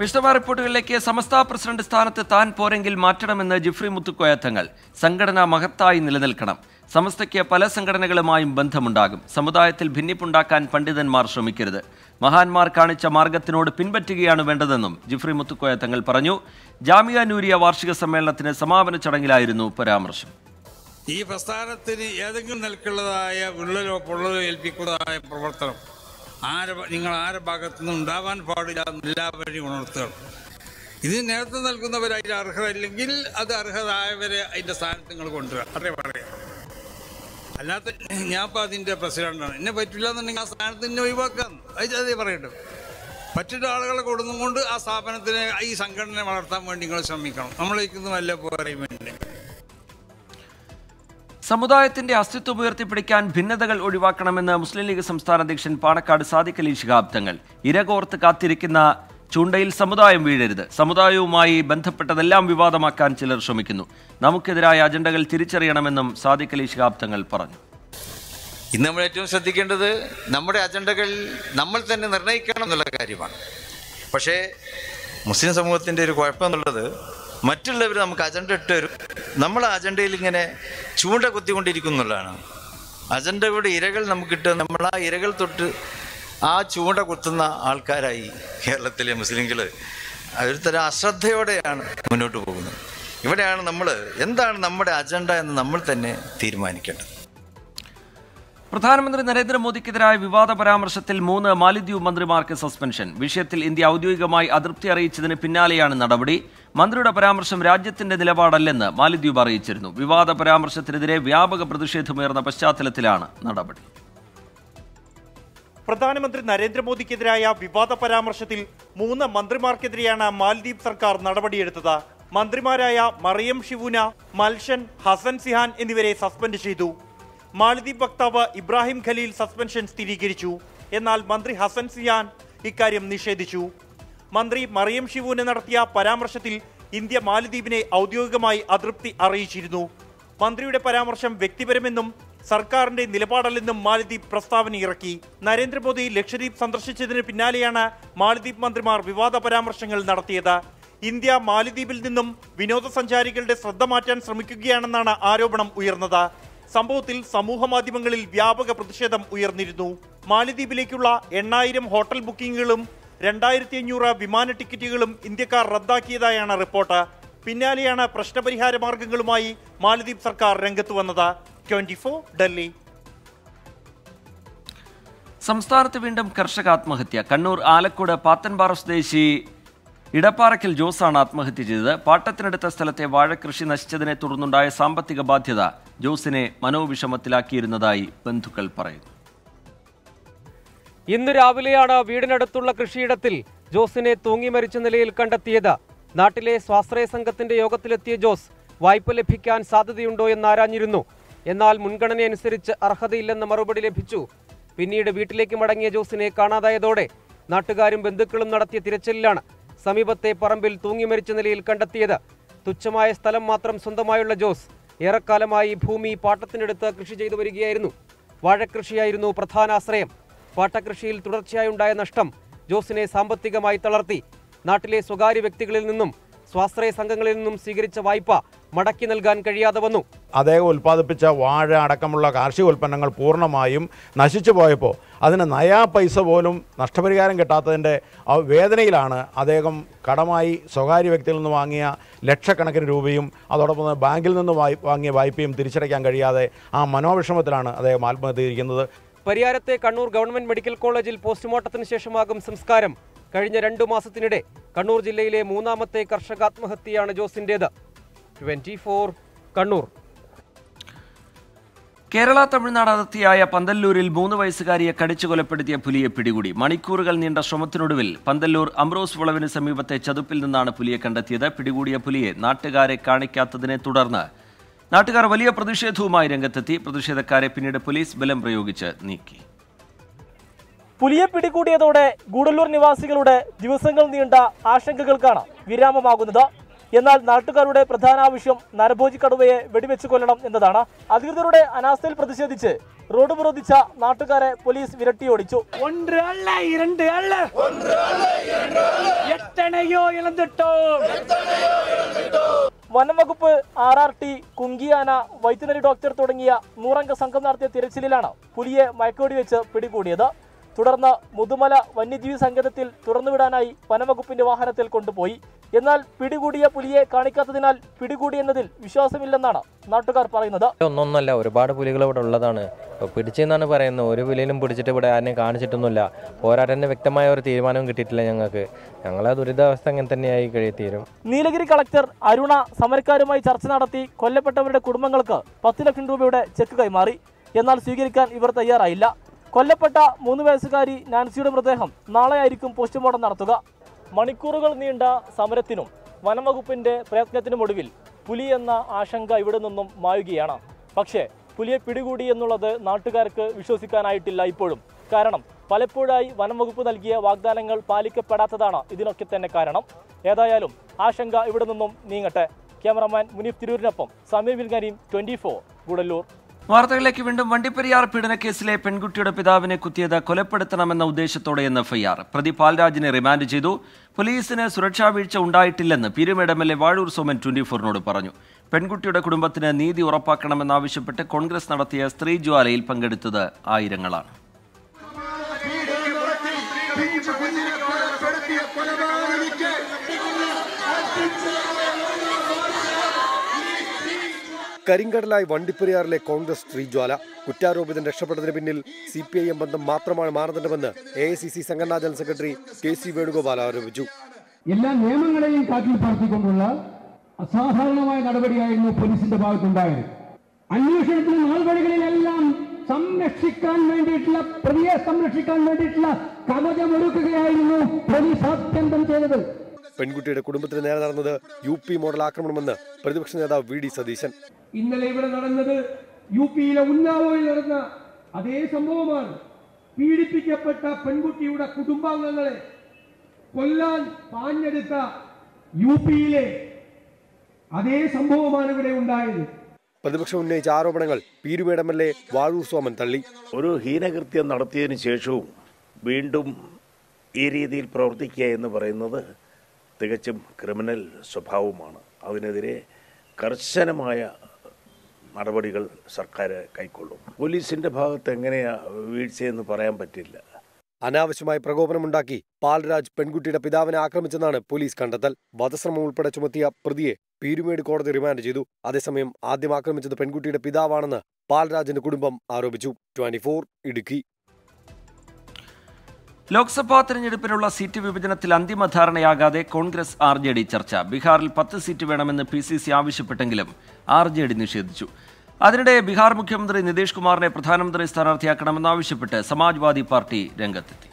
വിശദമായ റിപ്പോർട്ടുകളിലേക്ക് സമസ്ത പ്രസിഡന്റ് സ്ഥാനത്ത് താൻ പോരെങ്കിൽ മാറ്റണമെന്ന് ജിഫ്രി മുത്തുക്കോയ തങ്ങൾ സംഘടന മഹത്തായി നിലനിൽക്കണം സമസ്തയ്ക്ക് പല സംഘടനകളുമായും ബന്ധമുണ്ടാകും സമുദായത്തിൽ ഭിന്നിപ്പുണ്ടാക്കാൻ പണ്ഡിതന്മാർ ശ്രമിക്കരുത് മഹാന്മാർ കാണിച്ച മാർഗത്തിനോട് പിൻപറ്റുകയാണ് വേണ്ടതെന്നും ജിഫ്രി മുത്തുക്കോയ തങ്ങൾ പറഞ്ഞു ജാമിയ നൂരിയ വാർഷിക സമ്മേളനത്തിന് സമാപന ചടങ്ങിലായിരുന്നു പരാമർശം ഈ പ്രസ്ഥാനത്തിന് ഏതെങ്കിലും നിലക്കുള്ളതായ വിള്ളലോ പൊള്ളലോ ഏൽപ്പിക്കുന്നതായ പ്രവർത്തനം ആരെ നിങ്ങൾ ആരെ ഭാഗത്തുനിന്നും ഉണ്ടാവാൻ പാടില്ല എന്ന് എല്ലാവരെയും ഉണർത്തുകയാണ് ഇത് നേരത്തെ നൽകുന്നവർ അതിന് അർഹതയില്ലെങ്കിൽ അത് അർഹതായവരെ അതിൻ്റെ സ്ഥാനത്ത് നിങ്ങൾ കൊണ്ടുവരിക അത്രേ പറയാം അല്ലാത്ത ഞാൻ ഇപ്പോൾ അതിൻ്റെ പ്രസിഡന്റാണ് എന്നെ പറ്റില്ല എന്നുണ്ടെങ്കിൽ ആ സ്ഥാനത്ത് എന്നെ ഒഴിവാക്കാം അത് അതേ പറയട്ടെ മറ്റൊരു ആളുകളെ കൊടുന്നുകൊണ്ട് ആ സ്ഥാപനത്തിനെ ഈ സംഘടനയെ വളർത്താൻ വേണ്ടി നിങ്ങൾ ശ്രമിക്കണം നമ്മളേക്കൊന്നും വല്ല പോരെയും വേണ്ടി സമുദായത്തിന്റെ അസ്തിത്വം ഉയർത്തിപ്പിടിക്കാൻ ഭിന്നതകൾ ഒഴിവാക്കണമെന്ന് മുസ്ലിം ലീഗ് സംസ്ഥാന അധ്യക്ഷൻ പാണക്കാട് സാദിഖ് അലി ശിഹാബ് തങ്ങൾ ഇരകോർത്ത് കാത്തിരിക്കുന്ന ചൂണ്ടയിൽ സമുദായം വീഴരുത് സമുദായവുമായി ബന്ധപ്പെട്ടതെല്ലാം വിവാദമാക്കാൻ ചിലർ ശ്രമിക്കുന്നു നമുക്കെതിരായ അജണ്ടകൾ തിരിച്ചറിയണമെന്നും സാദിഖ് അലി ശിഹാബ് തങ്ങൾ പറഞ്ഞു ഇന്ന് നമ്മൾ ഏറ്റവും ശ്രദ്ധിക്കേണ്ടത് നമ്മുടെ അജണ്ടകൾ നമ്മൾ തന്നെ നിർണ്ണയിക്കണം എന്നുള്ള കാര്യമാണ് പക്ഷേ മുസ്ലിം സമൂഹത്തിൻ്റെ ഒരു കുഴപ്പം എന്നുള്ളത് മറ്റുള്ളവർ നമുക്ക് അജണ്ട ഇട്ട് തരും നമ്മൾ ആ അജണ്ടയിൽ ഇങ്ങനെ ചൂണ്ട കുത്തിക്കൊണ്ടിരിക്കും എന്നുള്ളതാണ് അജണ്ടയുടെ ഇരകൾ നമുക്കിട്ട് നമ്മൾ ആ ഇരകൾ തൊട്ട് ആ ചൂണ്ട കുത്തുന്ന ആൾക്കാരായി കേരളത്തിലെ മുസ്ലിങ്ങൾ ഒരു തരം അശ്രദ്ധയോടെയാണ് മുന്നോട്ട് പോകുന്നത് ഇവിടെയാണ് നമ്മൾ എന്താണ് നമ്മുടെ അജണ്ട എന്ന് നമ്മൾ തന്നെ തീരുമാനിക്കേണ്ടത് പ്രധാനമന്ത്രി നരേന്ദ്രമോദിക്കെതിരായ വിവാദ പരാമർശത്തിൽ മൂന്ന് മാലിദ്വീപ് മന്ത്രിമാർക്ക് സസ്പെൻഷൻ വിഷയത്തിൽ ഇന്ത്യ ഔദ്യോഗികമായി അതൃപ്തി അറിയിച്ചതിന് പിന്നാലെയാണ് നടപടി മന്ത്രിയുടെ പരാമർശം രാജ്യത്തിന്റെ നിലപാടല്ലെന്ന് മാലിദ്വീപ് അറിയിച്ചിരുന്നു വിവാദ പരാമർശത്തിനെതിരെ വ്യാപക പ്രതിഷേധമുയർന്ന പശ്ചാത്തലത്തിലാണ് നടപടി പ്രധാനമന്ത്രി നരേന്ദ്രമോദിക്കെതിരായ വിവാദ പരാമർശത്തിൽ മൂന്ന് മന്ത്രിമാർക്കെതിരെയാണ് മാലദ്വീപ് സർക്കാർ നടപടിയെടുത്തത് മന്ത്രിമാരായ മറിയം ഷിവുന മൽഷൻ ഹസൻ സിഹാൻ എന്നിവരെ സസ്പെൻഡ് ചെയ്തു മാലദ്വീപ് വക്താവ് ഇബ്രാഹിം ഖലീൽ സസ്പെൻഷൻ സ്ഥിരീകരിച്ചു എന്നാൽ മന്ത്രി ഹസൻ സിഹാൻ ഇക്കാര്യം നിഷേധിച്ചു മന്ത്രി മറിയം ഷിവുന നടത്തിയ പരാമർശത്തിൽ ഇന്ത്യ മാലദ്വീപിനെ ഔദ്യോഗികമായി അതൃപ്തി അറിയിച്ചിരുന്നു മന്ത്രിയുടെ പരാമർശം വ്യക്തിപരമെന്നും സർക്കാരിന്റെ നിലപാടല്ലെന്നും മാലദ്വീപ് പ്രസ്താവന ഇറക്കി നരേന്ദ്രമോദി ലക്ഷദ്വീപ് സന്ദർശിച്ചതിന് പിന്നാലെയാണ് മാലദ്വീപ് മന്ത്രിമാർ വിവാദ പരാമർശങ്ങൾ നടത്തിയത് ഇന്ത്യ മാലദ്വീപിൽ നിന്നും വിനോദസഞ്ചാരികളുടെ ശ്രദ്ധ മാറ്റാൻ ശ്രമിക്കുകയാണെന്നാണ് ആരോപണം ഉയർന്നത് സംഭവത്തിൽ സമൂഹ മാധ്യമങ്ങളിൽ വ്യാപക പ്രതിഷേധം ഉയർന്നിരുന്നു മാലദ്വീപിലേക്കുള്ള എണ്ണായിരം ഹോട്ടൽ ബുക്കിംഗുകളും രണ്ടായിരത്തി അഞ്ഞൂറ് വിമാന ടിക്കറ്റുകളും ഇന്ത്യക്കാർ റദ്ദാക്കിയതായാണ് റിപ്പോർട്ട് പിന്നാലെയാണ് പ്രശ്നപരിഹാര മാർഗങ്ങളുമായി മാലദ്വീപ് സർക്കാർ രംഗത്ത് വന്നത് ട്വന്റി ഡൽഹി സംസ്ഥാനത്ത് വീണ്ടും കർഷക ആത്മഹത്യ കണ്ണൂർ ആലക്കോട് പാത്തൻപാറ സ്വദേശി ഇടപ്പാറയ്ക്കൽ ജോസാണ് ആത്മഹത്യ ചെയ്തത് പാട്ടത്തിനടുത്ത സ്ഥലത്തെ വാഴകൃഷി നശിച്ചതിനെ തുടർന്നുണ്ടായ സാമ്പത്തിക ബാധ്യത ജോസിനെ മനോവിഷമത്തിലാക്കിയിരുന്നതായി ബന്ധുക്കൾ പറയുന്നു ഇന്ന് രാവിലെയാണ് വീടിനടുത്തുള്ള കൃഷിയിടത്തിൽ ജോസിനെ തൂങ്ങി മരിച്ച നിലയിൽ കണ്ടെത്തിയത് നാട്ടിലെ സ്വാശ്രയ സംഘത്തിന്റെ യോഗത്തിലെത്തിയ ജോസ് വായ്പ ലഭിക്കാൻ സാധ്യതയുണ്ടോ എന്ന് ആരാഞ്ഞിരുന്നു എന്നാൽ മുൻഗണനയനുസരിച്ച് അർഹതയില്ലെന്ന മറുപടി ലഭിച്ചു പിന്നീട് വീട്ടിലേക്ക് മടങ്ങിയ ജോസിനെ കാണാതായതോടെ നാട്ടുകാരും ബന്ധുക്കളും നടത്തിയ തിരച്ചിലിലാണ് സമീപത്തെ പറമ്പിൽ തൂങ്ങി മരിച്ച നിലയിൽ കണ്ടെത്തിയത് തുച്ഛമായ സ്ഥലം മാത്രം സ്വന്തമായുള്ള ജോസ് ഏറെക്കാലമായി ഭൂമി പാട്ടത്തിനെടുത്ത് കൃഷി ചെയ്തു വരികയായിരുന്നു വാഴക്കൃഷിയായിരുന്നു പ്രധാന ആശ്രയം പാട്ടകൃഷിയിൽ തുടർച്ചയായുണ്ടായ നഷ്ടം ജോസിനെ സാമ്പത്തികമായി തളർത്തി നാട്ടിലെ സ്വകാര്യ വ്യക്തികളിൽ നിന്നും സ്വാശ്രയ സംഘങ്ങളിൽ നിന്നും സ്വീകരിച്ച വായ്പ മടക്കി നൽകാൻ കഴിയാതെ വന്നു അദ്ദേഹം ഉൽപ്പാദിപ്പിച്ച വാഴ അടക്കമുള്ള കാർഷിക ഉൽപ്പന്നങ്ങൾ പൂർണ്ണമായും നശിച്ചു പോയപ്പോൾ അതിന് നയാ പൈസ പോലും നഷ്ടപരിഹാരം കിട്ടാത്തതിൻ്റെ ആ വേദനയിലാണ് അദ്ദേഹം കടമായി സ്വകാര്യ വ്യക്തിയിൽ നിന്ന് വാങ്ങിയ ലക്ഷക്കണക്കിന് രൂപയും അതോടൊപ്പം തന്നെ ബാങ്കിൽ നിന്ന് വായി വാങ്ങിയ വായ്പയും തിരിച്ചടയ്ക്കാൻ കഴിയാതെ ആ മനോവിഷമത്തിലാണ് അദ്ദേഹം ആത്മഹത്യ ചെയ്തിരിക്കുന്നത് പരിയാരത്തെ കണ്ണൂർ ഗവൺമെന്റ് മെഡിക്കൽ കോളേജിൽ പോസ്റ്റ്മോർട്ടത്തിന് ശേഷമാകും സംസ്കാരം കഴിഞ്ഞ രണ്ടു മാസത്തിനിടെ കണ്ണൂർ ജില്ലയിലെ മൂന്നാമത്തെ കർഷകാത്മഹത്യയാണ് ജോസിന്റേത് ട്വന്റി കണ്ണൂർ കേരള തമിഴ്നാട് അതിർത്തിയായ പന്തല്ലൂരിൽ മൂന്ന് വയസ്സുകാരിയെ കടിച്ചു കൊലപ്പെടുത്തിയ പുലിയെ പിടികൂടി മണിക്കൂറുകൾ നീണ്ട ശ്രമത്തിനൊടുവിൽ പന്തല്ലൂർ അമ്രോസ് വളവിന് സമീപത്തെ ചതുപ്പിൽ നിന്നാണ് പുലിയെ കണ്ടെത്തിയത് പിടികൂടിയ പുലിയെ നാട്ടുകാരെ കാണിക്കാത്തതിനെ തുടർന്ന് നാട്ടുകാർ വലിയ പ്രതിഷേധവുമായി രംഗത്തെത്തി പ്രതിഷേധക്കാരെ പിന്നീട് പോലീസ് ബലം പ്രയോഗിച്ച് നീക്കി പുലിയെ പിടികൂടിയതോടെ ഗൂഡല്ലൂർ നിവാസികളുടെ ദിവസങ്ങൾ നീണ്ട ആശങ്കകൾക്കാണ് വിരാമമാകുന്നത് എന്നാൽ നാട്ടുകാരുടെ പ്രധാന ആവശ്യം നരഭോജി കടുവയെ വെടിവെച്ച് കൊല്ലണം എന്നതാണ് അധികൃതരുടെ അനാസ്ഥയിൽ പ്രതിഷേധിച്ച് റോഡ് ഉപരോധിച്ച നാട്ടുകാരെ പോലീസ് വിരട്ടിയോടിച്ചു ஒன்று அல்ல இரண்டு அல்ல எத்தனையோ இழந்துட்டோம் വനംവകുപ്പ് ആർ ആർ ടി കുങ്കിയാന വൈറ്റിനറി ഡോക്ടർ തുടങ്ങിയ നൂറംഗ സംഘം നടത്തിയ തിരച്ചിലിലാണ് പുലിയെ മയക്കുവെടി വെച്ച് പിടികൂടിയത് തുടർന്ന് മുതുമല വന്യജീവി സങ്കേതത്തിൽ തുറന്നുവിടാനായി വനംവകുപ്പിന്റെ വാഹനത്തിൽ കൊണ്ടുപോയി എന്നാൽ പിടികൂടിയ പുലിയെ കാണിക്കാത്തതിനാൽ പിടികൂടിയെന്നതിൽ വിശ്വാസമില്ലെന്നാണ് നാട്ടുകാർ പറയുന്നത് ഒന്നൊന്നല്ല ഒരുപാട് പുലികൾ ഇവിടെ ഉള്ളതാണ് ഇപ്പോൾ പിടിച്ചെന്നാണ് പറയുന്നത് ഒരു പുലിയിലും പിടിച്ചിട്ട് ഇവിടെ ആരെയും കാണിച്ചിട്ടൊന്നുമില്ല പോരാട്ടൻ്റെ വ്യക്തമായ ഒരു തീരുമാനവും കിട്ടിയിട്ടില്ല ഞങ്ങൾക്ക് ഞങ്ങളെ ദുരിതാവസ്ഥ അങ്ങനെ തന്നെയായി കഴിയത്തീരും നീലഗിരി കളക്ടർ അരുണ സമരക്കാരുമായി ചർച്ച നടത്തി കൊല്ലപ്പെട്ടവരുടെ കുടുംബങ്ങൾക്ക് പത്ത് ലക്ഷം രൂപയുടെ ചെക്ക് കൈമാറി എന്നാൽ സ്വീകരിക്കാൻ ഇവർ തയ്യാറായില്ല കൊല്ലപ്പെട്ട മൂന്ന് വയസ്സുകാരി നാൻസിയുടെ മൃതദേഹം നാളെയായിരിക്കും പോസ്റ്റ്മോർട്ടം നടത്തുക മണിക്കൂറുകൾ നീണ്ട സമരത്തിനും വനംവകുപ്പിന്റെ പ്രയത്നത്തിനുമൊടുവിൽ പുലി എന്ന ആശങ്ക ഇവിടെ നിന്നും മായുകയാണ് പക്ഷേ പുലിയെ പിടികൂടി എന്നുള്ളത് നാട്ടുകാർക്ക് വിശ്വസിക്കാനായിട്ടില്ല ഇപ്പോഴും കാരണം പലപ്പോഴായി വനംവകുപ്പ് നൽകിയ വാഗ്ദാനങ്ങൾ പാലിക്കപ്പെടാത്തതാണ് ഇതിനൊക്കെ തന്നെ കാരണം ഏതായാലും ആശങ്ക ഇവിടെ നിന്നും നീങ്ങട്ടെ ക്യാമറമാൻ മുനീഫ് തിരൂരിനൊപ്പം സമീർ വിൽഗാനിയും ട്വന്റി ഫോർ ഗുഡല്ലൂർ വാർത്തകളിലേക്ക് വീണ്ടും വണ്ടിപ്പെരിയാർ പീഡനക്കേസിലെ പെൺകുട്ടിയുടെ പിതാവിനെ കുത്തിയത് കൊലപ്പെടുത്തണമെന്ന ഉദ്ദേശത്തോടെയെന്ന് എഫ്ഐആർ പ്രതി പാൽരാജിനെ റിമാൻഡ് ചെയ്തു പോലീസിന് സുരക്ഷാ വീഴ്ച ഉണ്ടായിട്ടില്ലെന്ന് Peerumedu M L A Vazhoor Soman twenty ഫോറിനോട് പറഞ്ഞു പെൺകുട്ടിയുടെ കുടുംബത്തിന് നീതി ഉറപ്പാക്കണമെന്നാവശ്യപ്പെട്ട് കോൺഗ്രസ് നടത്തിയ സ്ത്രീ ജ്വാലയിൽ പങ്കെടുത്തത് ആയിരങ്ങളാണ് കരിങ്കടലായി വണ്ടിപ്പെരിയാറിലെ കോൺഗ്രസ് സ്ത്രീജ്വാല കുറ്റാരോപിതൻ രക്ഷപ്പെട്ടതിന് പിന്നിൽ സി പി ഐ എം ബന്ധം മാത്രമാണ് മാനദണ്ഡമെന്ന് എ ഐ സി സി സംഘടനാ general secretary K C Venugopal ആരോപിച്ചു എല്ലാ നിയമങ്ങളെയും കാറ്റിൽ പറത്തിക്കൊണ്ടുള്ള അസാധാരണമായ നടപടിയായിരുന്നു പോലീസിന്റെ ഭാഗത്തുണ്ടായത് അന്വേഷണത്തിന് നാൾവഴികളിലെല്ലാം സംരക്ഷിക്കാൻ വേണ്ടിയിട്ടുള്ള പ്രതിയെ സംരക്ഷിക്കാൻ വേണ്ടിയിട്ടുള്ള കവചമൊരുക്കുകയായിരുന്നു പോലീസ് ആത്യന്തം ചെയ്തത് പെൺകുട്ടിയുടെ കുടുംബത്തിന് നേരെ നടന്നത് യു പി മോഡൽ ആക്രമണമെന്ന് പ്രതിപക്ഷ നേതാവ് വി ഡി സതീശൻ ഇന്നലെ ഇവിടെ നടന്നത് യു പിയിലെ ഉന്നാവോയിൽ നടന്ന അതേ സംഭവമാണ് പീഡിപ്പിക്കപ്പെട്ട പെൺകുട്ടിയുടെ കുടുംബാംഗങ്ങളെ കൊല്ലാൻ പാഞ്ഞെടുത്ത യു പിയിലെ അതേ സംഭവമാണ് ഇവിടെ ഉണ്ടായത് പ്രതിപക്ഷം ഉന്നയിച്ച ആരോപണങ്ങൾ Peerumedu M L A Vazhoor Soman തള്ളി ഒരു ഹീനകൃത്യം നടത്തിയതിനു ശേഷവും വീണ്ടും ഈ രീതിയിൽ പ്രവർത്തിക്കുക എന്ന് പറയുന്നത് തികച്ചും ക്രിമിനൽ സ്വഭാവമാണ് അതിനെതിരെ കർശനമായ നടപടികൾ സർക്കാർ കൈക്കൊള്ളും പോലീസിന്റെ ഭാഗത്ത് എങ്ങനെയാ വീഴ്ചയെന്ന് പറയാൻ പറ്റില്ല അനാവശ്യമായി പ്രകോപനമുണ്ടാക്കി പാൽരാജ് പെൺകുട്ടിയുടെ പിതാവിനെ ആക്രമിച്ചെന്നാണ് പോലീസ് കണ്ടെത്തൽ വധശ്രമം ഉൾപ്പെടെ ചുമത്തിയ പ്രതിയെ പീരുമേട് കോടതി റിമാൻഡ് ചെയ്തു അതേസമയം ആദ്യം ആക്രമിച്ചത് പെൺകുട്ടിയുടെ പിതാവാണെന്ന് പാൽരാജിന്റെ കുടുംബം ആരോപിച്ചു ട്വന്റി ഇടുക്കി ലോക്സഭാ തെരഞ്ഞെടുപ്പിനുള്ള സീറ്റ് വിഭജനത്തിൽ അന്തിമ ധാരണയാകാതെ കോൺഗ്രസ് ആർ ജെ ഡി ചർച്ച ബീഹാറിൽ പത്ത് സീറ്റ് വേണമെന്ന് പി സി സി ആവശ്യപ്പെട്ടെങ്കിലും ആർ ജെ ഡി നിഷേധിച്ചു അതിനിടെ ബീഹാർ മുഖ്യമന്ത്രി നിതീഷ് കുമാറിനെ പ്രധാനമന്ത്രി സ്ഥാനാർത്ഥിയാക്കണമെന്നാവശ്യപ്പെട്ട് സമാജ്വാദി പാർട്ടി രംഗത്തെത്തി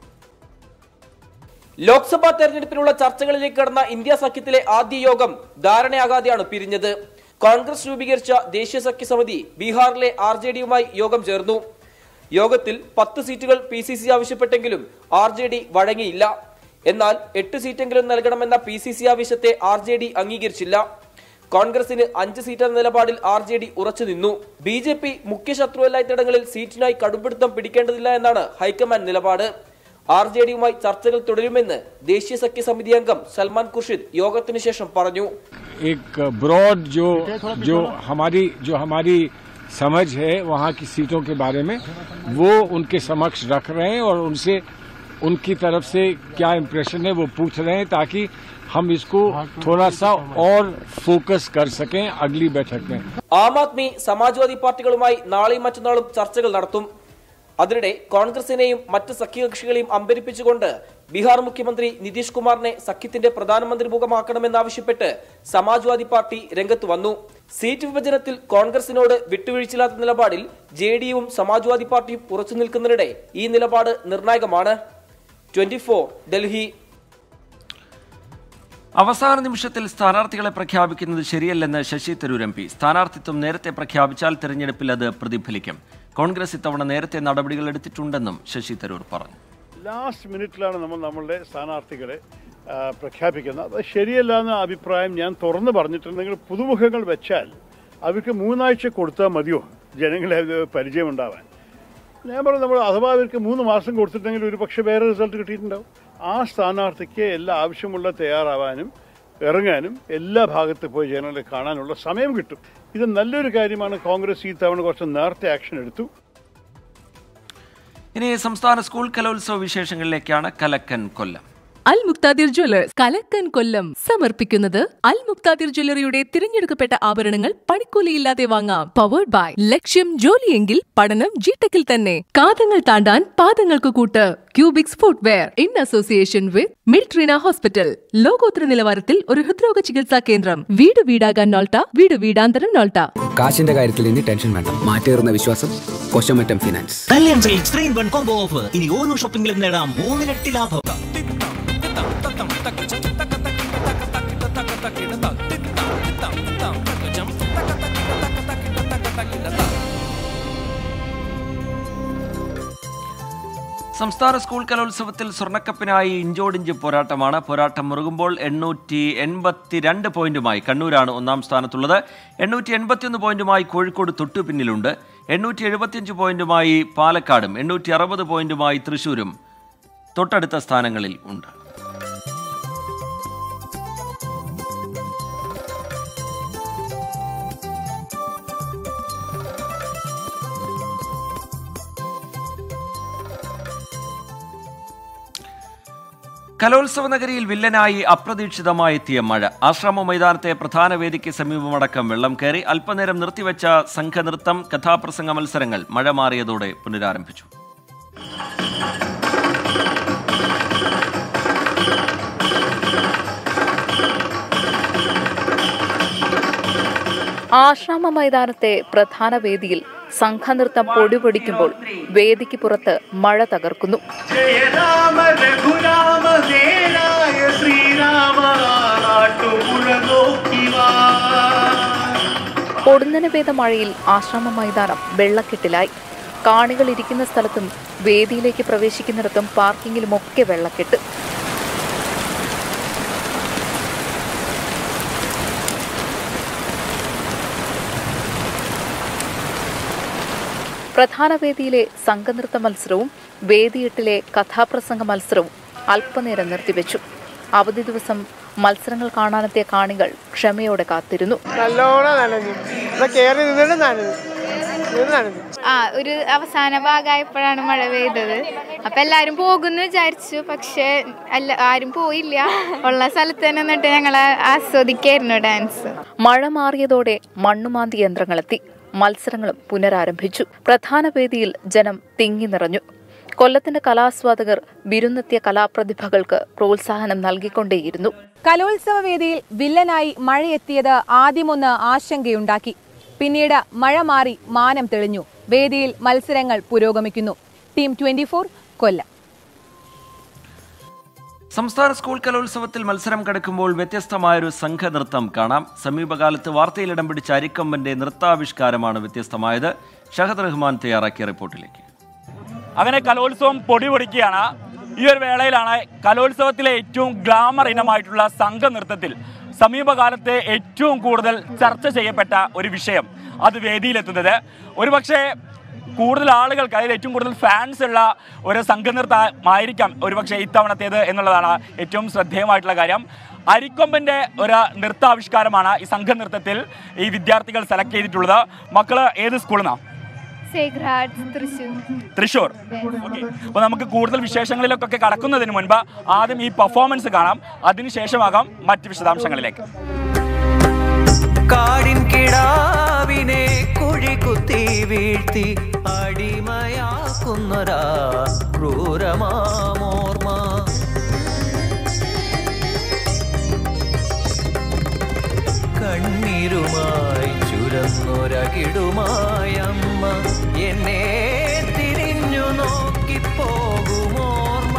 ലോക്സഭാ തെരഞ്ഞെടുപ്പിനുള്ള ചർച്ചകളിലേക്ക് കടന്ന ഇന്ത്യ സഖ്യത്തിലെ ആദ്യ യോഗം ധാരണയാകാതെയാണ് പിരിഞ്ഞത് കോൺഗ്രസ് രൂപീകരിച്ച ദേശീയ സഖ്യ സമിതി ബീഹാറിലെ ആർ ജെ ഡിയുമായി യോഗം ചേർന്നു യോഗത്തിൽ പത്ത് സീറ്റുകൾ പി സി സി ആവശ്യപ്പെട്ടെങ്കിലും ആർ ജെ ഡി വഴങ്ങിയില്ല എന്നാൽ എട്ട് സീറ്റെങ്കിലും നൽകണമെന്ന പി സി സി ആവശ്യത്തെ ആർ ജെ ഡി അംഗീകരിച്ചില്ല കോൺഗ്രസിന് അഞ്ച് സീറ്റ് എന്ന നിലപാടിൽ ആർ ജെ ഡി ഉറച്ചു നിന്നു ബി ജെ പി മുഖ്യ ശത്രുവല്ലാത്തിടങ്ങളിൽ സീറ്റിനായി കടുംപിടുത്തം പിടിക്കേണ്ടതില്ല എന്നാണ് ഹൈക്കമാൻഡ് നിലപാട് ആർ ജെ ഡിയുമായി ചർച്ചകൾ തുടരുമെന്ന് ദേശീയ സഖ്യ സമിതി അംഗം സൽമാൻ ഖുർഷിദ് യോഗത്തിനു ശേഷം പറഞ്ഞു एक ब्रॉड जो जो हमारी जो हमारी समझ है वहाँ की सीटों के बारे में वो उनके समक्ष रख रहे हैं और उनसे उनकी तरफ से क्या इम्प्रेशन है वो पूछ रहे हैं ताकि हम इसको थोड़ा सा और फोकस कर सकें अगली बैठक में ആം ആദ്മി സമാജ്വാദി പാർട്ടികളുമായി നാളെയും മറ്റന്നാളും ചർച്ചകൾ നടത്തും അതിനിടെ കോൺഗ്രസിനെയും മറ്റ് സഖ്യകക്ഷികളെയും അമ്പരിപ്പിച്ചുകൊണ്ട് ബീഹാർ മുഖ്യമന്ത്രി നിതീഷ് കുമാറിനെ സഖ്യത്തിന്റെ പ്രധാനമന്ത്രി മുഖമാക്കണമെന്നാവശ്യപ്പെട്ട് സമാജ്വാദി പാർട്ടി രംഗത്ത് വന്നു സീറ്റ് വിഭജനത്തിൽ കോൺഗ്രസിനോട് വിട്ടുവീഴ്ചയില്ലാത്ത നിലപാടിൽ ജെ ഡിയും സമാജ്വാദി പാർട്ടിയും ഉറച്ചു നിൽക്കുന്നതിനിടെ ഈ നിലപാട് നിർണായകമാണ് ട്വന്റി ഡൽഹി അവസാന നിമിഷത്തിൽ സ്ഥാനാർത്ഥികളെ പ്രഖ്യാപിക്കുന്നത് ശരിയല്ലെന്ന് ശശി തരൂർ എം പി സ്ഥാനാർത്ഥിത്വം നേരത്തെ പ്രഖ്യാപിച്ചാൽ തെരഞ്ഞെടുപ്പിൽ അത് പ്രതിഫലിക്കും കോൺഗ്രസ് ഇത്തവണ നേരത്തെ നടപടികൾ എടുത്തിട്ടുണ്ടെന്നും ശശി തരൂർ പറഞ്ഞു ലാസ്റ്റ് മിനിറ്റിലാണ് നമ്മൾ നമ്മളുടെ സ്ഥാനാർത്ഥികളെ ആ, പ്രഖ്യാപിക്കുന്നത് അത് ശരിയല്ല എന്ന അഭിപ്രായം ഞാൻ തുറന്നു പറഞ്ഞിട്ടുണ്ടെങ്കിൽ പുതുമുഖങ്ങൾ വെച്ചാൽ അവർക്ക് മൂന്നാഴ്ച കൊടുത്താൽ മതിയോ ജനങ്ങളെ അത് പരിചയമുണ്ടാവാൻ ഞാൻ പറഞ്ഞു നമ്മൾ അഥവാ അവർക്ക് മൂന്ന് മാസം കൊടുത്തിട്ടെങ്കിൽ ഒരു പക്ഷേ വേറെ റിസൾട്ട് കിട്ടിയിട്ടുണ്ടാവും ആ സ്ഥാനാർത്ഥിക്ക് എല്ലാ ആവശ്യമുള്ള തയ്യാറാവാനും ഇറങ്ങാനും എല്ലാ ഭാഗത്ത് പോയി ജനങ്ങളെ കാണാനുള്ള സമയം കിട്ടും ഇത് നല്ലൊരു കാര്യമാണ് കോൺഗ്രസ് ഈ തവണ കുറച്ച് നേരത്തെ ആക്ഷൻ എടുത്തു ഇനി സംസ്ഥാന സ്കൂൾ കലോത്സവ വിശേഷങ്ങളിലേക്കാണ് കലക്കൻ കൊല്ലം അൽ മുക്താദിർ ജ്വല്ലേഴ്സ് കലക്കൻ കൊല്ലം സമർപ്പിക്കുന്നത് അൽ മുക്താദിർ ജ്വല്ലറിയുടെ തിരഞ്ഞെടുക്കപ്പെട്ട ആഭരണങ്ങൾ പണിക്കൂലിയില്ലാതെ വാങ്ങാം പവേർഡ് ബൈ ലക്ഷ്യം ജോലിയെങ്കിൽ പഠനം ജിടെക്കിൽ തന്നെ കാതങ്ങൾ താണ്ടാൻ പാദങ്ങൾക്ക് കൂട്ട് Cubix footwear in association with മിൽട്രീന ഹോസ്പിറ്റൽ ലോകോത്തര നിലവാരത്തിൽ ഒരു ഹൃദ്രോഗ ചികിത്സാ കേന്ദ്രം വീട് വീടാകാൻ നോൾട്ട വീട് വീടാന്തരം നോൾട്ട കാശിന്റെ കാര്യത്തിൽ ഇനി ടെൻഷൻ വേണ്ട മാറ്റേറുന്ന വിശ്വാസം Koshamattam finance Kalyan silks three one combo offer ഇനി ഓരോ ഷോപ്പിംഗിലും നേടാം മൂന്നിരട്ടി ലാഭം സംസ്ഥാന സ്കൂൾ കലോത്സവത്തിൽ സ്വർണ്ണക്കപ്പിനായി ഇഞ്ചോടിഞ്ച് പോരാട്ടമാണ് പോരാട്ടം മുറുകുമ്പോൾ എണ്ണൂറ്റി എൺപത്തിരണ്ട് പോയിന്റുമായി കണ്ണൂരാണ് ഒന്നാം സ്ഥാനത്തുള്ളത് എണ്ണൂറ്റി എൺപത്തിയൊന്ന് പോയിന്റുമായി കോഴിക്കോട് തൊട്ടു പിന്നിലുണ്ട് എണ്ണൂറ്റി എഴുപത്തിയഞ്ച് പോയിന്റുമായി പാലക്കാടും എണ്ണൂറ്റി അറുപത് പോയിന്റുമായി തൃശൂരും തൊട്ടടുത്ത സ്ഥാനങ്ങളിൽ ഉണ്ട് കലോത്സവ നഗരിയിൽ വില്ലനായി അപ്രതീക്ഷിതമായി എത്തിയ മഴ ആശ്രമ മൈതാനത്തെ പ്രധാന വേദിക്ക് സമീപമടക്കം വെള്ളം കയറി അല്പനേരം നിർത്തിവെച്ച സംഘനൃത്തം കഥാപ്രസംഗ മത്സരങ്ങൾ മഴ മാറിയതോടെ പുനരാരംഭിച്ചു ആശ്രമ മൈതാനത്തെ പ്രധാന വേദിയിൽ സംഘനൃത്തം പൊടിപൊടിക്കുമ്പോൾ വേദിക്ക് പുറത്ത് മഴ തകർക്കുന്നു ജയരാമ രഘുരാമ ദേരായ ശ്രീരാമ നാട്ടുപുഴ നോക്കി വാ പൊടുന്നനെ പെയ്ത മഴയിൽ ആശ്രമ മൈതാനം വെള്ളക്കെട്ടിലായി കാണികൾ ഇരിക്കുന്ന സ്ഥലത്തും വേദിയിലേക്ക് പ്രവേശിക്കുന്നിടത്തും പാർക്കിങ്ങിലുമൊക്കെ വെള്ളക്കെട്ട് പ്രധാന വേദിയിലെ സംഘനൃത്ത മത്സരവും വേദിയെട്ടിലെ കഥാപ്രസംഗ മത്സരവും അല്പനേരം നിർത്തിവെച്ചു അവധി ദിവസം മത്സരങ്ങൾ കാണാനെത്തിയ കാണികൾ ക്ഷമയോടെ കാത്തിരുന്നു നല്ലോണം നനഞ്ഞു ഇവിടെ കയറി നിന്നിട്ട് നനഞ്ഞു നിന്ന് നനഞ്ഞു ആ ഒരു അവസാന ഭാഗമായപ്പോഴാണ് മഴ പെയ്തത് അപ്പൊ എല്ലാരും പോകുന്നു വിചാരിച്ചു പക്ഷെ അല്ല ആരും പോയില്ല ഉള്ള സ്ഥലത്ത് തന്നെ നിന്നിട്ട് ഞങ്ങൾ ആസ്വദിക്കായിരുന്നു ഡാൻസ് മഴ മാറിയതോടെ മണ്ണുമാന്തി യന്ത്രങ്ങളെത്തി മത്സരങ്ങളും പുനരാരംഭിച്ചു പ്രധാന വേദിയിൽ ജനം തിങ്ങി നിറഞ്ഞു കൊല്ലത്തിന്റെ കലാസ്വാദകർ വിരുന്നെത്തിയ കലാപ്രതിഭകൾക്ക് പ്രോത്സാഹനം നൽകിക്കൊണ്ടേയിരുന്നു കലോത്സവ വേദിയിൽ വില്ലനായി മഴയെത്തിയത് ആദ്യമൊന്ന് ആശങ്കയുണ്ടാക്കി പിന്നീട് മഴ മാറി മാനം തെളിഞ്ഞു വേദിയിൽ മത്സരങ്ങൾ പുരോഗമിക്കുന്നു ടീം ട്വന്റി കൊല്ലം സംസ്ഥാന സ്കൂൾ കലോത്സവത്തിൽ മത്സരം കടക്കുമ്പോൾ വ്യത്യസ്തമായൊരു സംഘനൃത്തം കാണാം സമീപകാലത്ത് വാർത്തയിൽ ഇടം പിടിച്ച അരിക്കമ്പന്റെ നൃത്താവിഷ്കാരമാണ് വ്യത്യസ്തമായത് ഷഹദ് റഹ്മാൻ തയ്യാറാക്കിയ റിപ്പോർട്ടിലേക്ക് അങ്ങനെ കലോത്സവം പൊടി പൊടിക്കുകയാണ് ഈ ഒരു വേളയിലാണ് കലോത്സവത്തിലെ ഏറ്റവും ഗ്ലാമർ ഇനമായിട്ടുള്ള സംഘനൃത്തത്തിൽ സമീപകാലത്തെ ഏറ്റവും കൂടുതൽ ചർച്ച ചെയ്യപ്പെട്ട ഒരു വിഷയം അത് വേദിയിലെത്തുന്നത് ഒരുപക്ഷെ കൂടുതൽ ആളുകൾക്ക് അതിൽ ഏറ്റവും കൂടുതൽ ഫാൻസ് ഉള്ള ഒരു സംഘനൃത്തമായിരിക്കാം ഒരുപക്ഷെ ഇത്തവണത്തേത് എന്നുള്ളതാണ് ഏറ്റവും ശ്രദ്ധേയമായിട്ടുള്ള കാര്യം അരിക്കൊമ്പൻ്റെ ഒരു നൃത്താവിഷ്കാരമാണ് ഈ സംഘനൃത്തത്തിൽ ഈ വിദ്യാർത്ഥികൾ സെലക്ട് ചെയ്തിട്ടുള്ളത് മക്കള് ഏത് സ്കൂളിൽ നിന്നാണ് സേക്രാഡ് തൃശ്ശൂർ തൃശ്ശൂർ ഓക്കെ അപ്പോൾ നമുക്ക് കൂടുതൽ വിശേഷങ്ങളിലൊക്കെ കടക്കുന്നതിന് മുൻപ് ആദ്യം ഈ പെർഫോമൻസ് കാണാം അതിനുശേഷമാകാം മറ്റ് വിശദാംശങ്ങളിലേക്ക് കാടിൻ കിടാവിനെ കുഴി കുത്തി വീഴ്ത്തി അടിമയാക്കുന്നൊരാ ക്രൂരമാമോർമ്മ കണ്ണീരുമായി ചുരന്നൊരകിടുമായ അമ്മ എന്നെ തിരിഞ്ഞു നോക്കി പോകുമോർമ്മ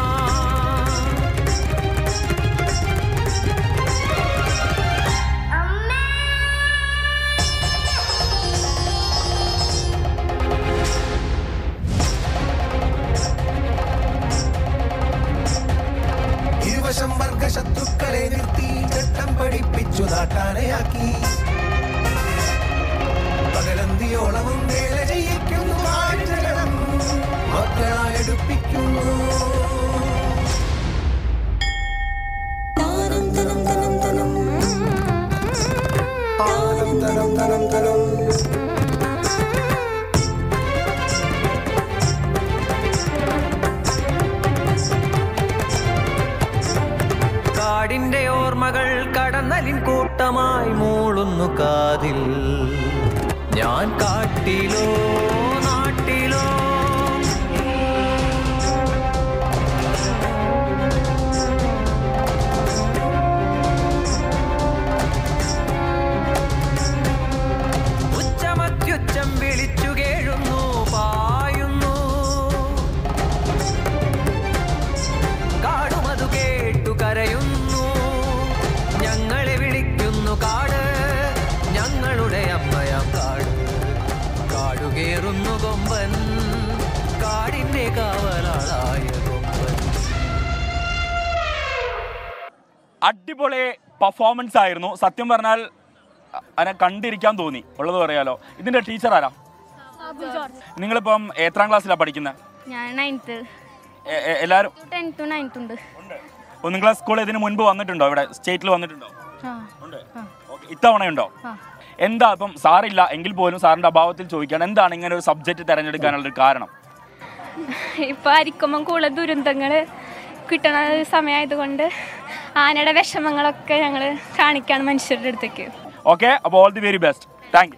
ഇരുവശം വർഗശത്രു നിർത്തി ചട്ടം പഠിപ്പിച്ചു നാട്ടാനയാക്കി പകലന്തിയോളവും വേല ചെയ്യിക്കുന്നു ആടുജനം മക്കളായെടുപ്പിക്കുന്നു താനം തനം തനം തനം കാടിന്റെ ഓർമ്മകൾ കടന്നലിൻ കൂട്ടമായി മൂളുന്നു കാതിൽ ഞാൻ കാട്ടിലോ നാട്ടിലോ ഉച്ചമത്യുച്ചം വിളിച്ചു കേഴുന്നു പായുന്നു കാടുമതു കേട്ടു കരയുന്നു ഞങ്ങളെ വിളിക്കുന്നു കാട് ഞങ്ങളുടെ അമ്മയാം കാട് കാടുകേറുന്നു കൊമ്പൻ കാടിന്റെ കാവലാളായ കൊമ്പൻ അടിപൊളി പെർഫോമൻസ് ആയിരുന്നു സത്യം പറഞ്ഞാൽ അതിനെ കണ്ടിരിക്കാൻ തോന്നി ഉള്ളത് പറയാലോ ഇതിന്റെ ടീച്ചർ ആരാ നിങ്ങളിപ്പം എത്രാം ക്ലാസ്സിലാണ് പഠിക്കുന്നത് ഞാൻ നയൻത്ത് എല്ലാവരും ടെൻത്തും നയൻത്തും ഉണ്ട് ഓ, നിങ്ങളെ സ്കൂൾ ഇതിന് മുൻപ് വന്നിട്ടുണ്ടോ ഇവിടെ സ്റ്റേറ്റിൽ വന്നിട്ടുണ്ടോ ആ ഓക്കെ ഇത്തവണയുണ്ടോ ആ. എന്താ ഇപ്പം സാറില്ല എങ്കിൽ പോലും സാറിന്റെ അഭാവത്തിൽ ചോദിക്കുകയാണ് എന്താണ് ഇങ്ങനെ ഒരു സബ്ജക്റ്റ് തിരഞ്ഞെടുക്കാനുള്ള ഒരു കാരണം ഇപ്പൊ അരിക്കുമ്പം കൂടുതൽ ദുരന്തങ്ങൾ കിട്ടണ സമയമായതുകൊണ്ട് ആനയുടെ വിഷമങ്ങളൊക്കെ ഞങ്ങൾ കാണിക്കാണ് മനുഷ്യരുടെ അടുത്തേക്ക് ഓക്കെ അപ്പോൾ all the very best thank you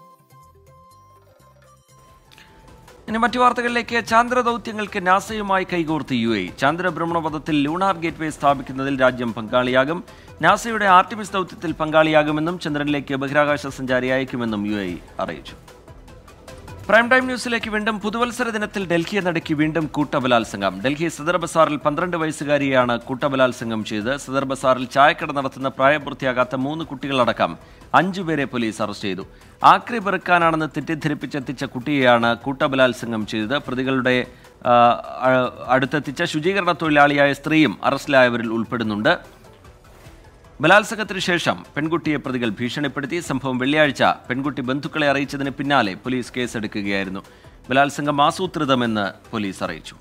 ഇനി മറ്റു വാർത്തകളിലേക്ക് ചാന്ദ്ര ദൗത്യങ്ങൾക്ക് നാസയുമായി കൈകോർത്ത് യു എ ചാന്ദ്ര ഭ്രമണപഥത്തിൽ ലൂണാർ ഗേറ്റ്വേ സ്ഥാപിക്കുന്നതിൽ രാജ്യം പങ്കാളിയാകും നാസയുടെ ആർട്ടിമിസ് ദൗത്യത്തിൽ പങ്കാളിയാകുമെന്നും ചന്ദ്രനിലേക്ക് ബഹിരാകാശ സഞ്ചാരി അയക്കുമെന്നും യു എ അറിയിച്ചു പ്രൈം ടൈം ന്യൂസിലേക്ക് വീണ്ടും പുതുവത്സര ദിനത്തിൽ ഡൽഹിയെ നടുക്കി വീണ്ടും കൂട്ടബലാത്സംഗം ഡൽഹി സദർ ബസാറിൽ പന്ത്രണ്ട് വയസ്സുകാരിയാണ് കൂട്ടബലാത്സംഗം ചെയ്ത് സദർ ബസാറിൽ ചായക്കട നടത്തുന്ന പ്രായപൂർത്തിയാകാത്ത മൂന്ന് കുട്ടികളടക്കം അഞ്ചുപേരെ പോലീസ് അറസ്റ്റ് ചെയ്തു ആക്രി പെറുക്കാനാണെന്ന് തെറ്റിദ്ധരിപ്പിച്ചെത്തിച്ച കുട്ടിയെയാണ് കൂട്ടബലാത്സംഗം ചെയ്തത് പ്രതികളുടെ ആ, ആ, അടുത്തെത്തിച്ച ശുചീകരണ തൊഴിലാളിയായ സ്ത്രീയും അറസ്റ്റിലായവരിൽ ഉൾപ്പെടുന്നുണ്ട് ബലാത്സംഗത്തിനു ശേഷം പെൺകുട്ടിയെ പ്രതികൾ ഭീഷണിപ്പെടുത്തി സംഭവം വെള്ളിയാഴ്ച പെൺകുട്ടി ബന്ധുക്കളെ അറിയിച്ചതിന് പിന്നാലെ പോലീസ് കേസെടുക്കുകയായിരുന്നു ബലാത്സംഗം ആസൂത്രിതമെന്ന് പോലീസ് അറിയിച്ചു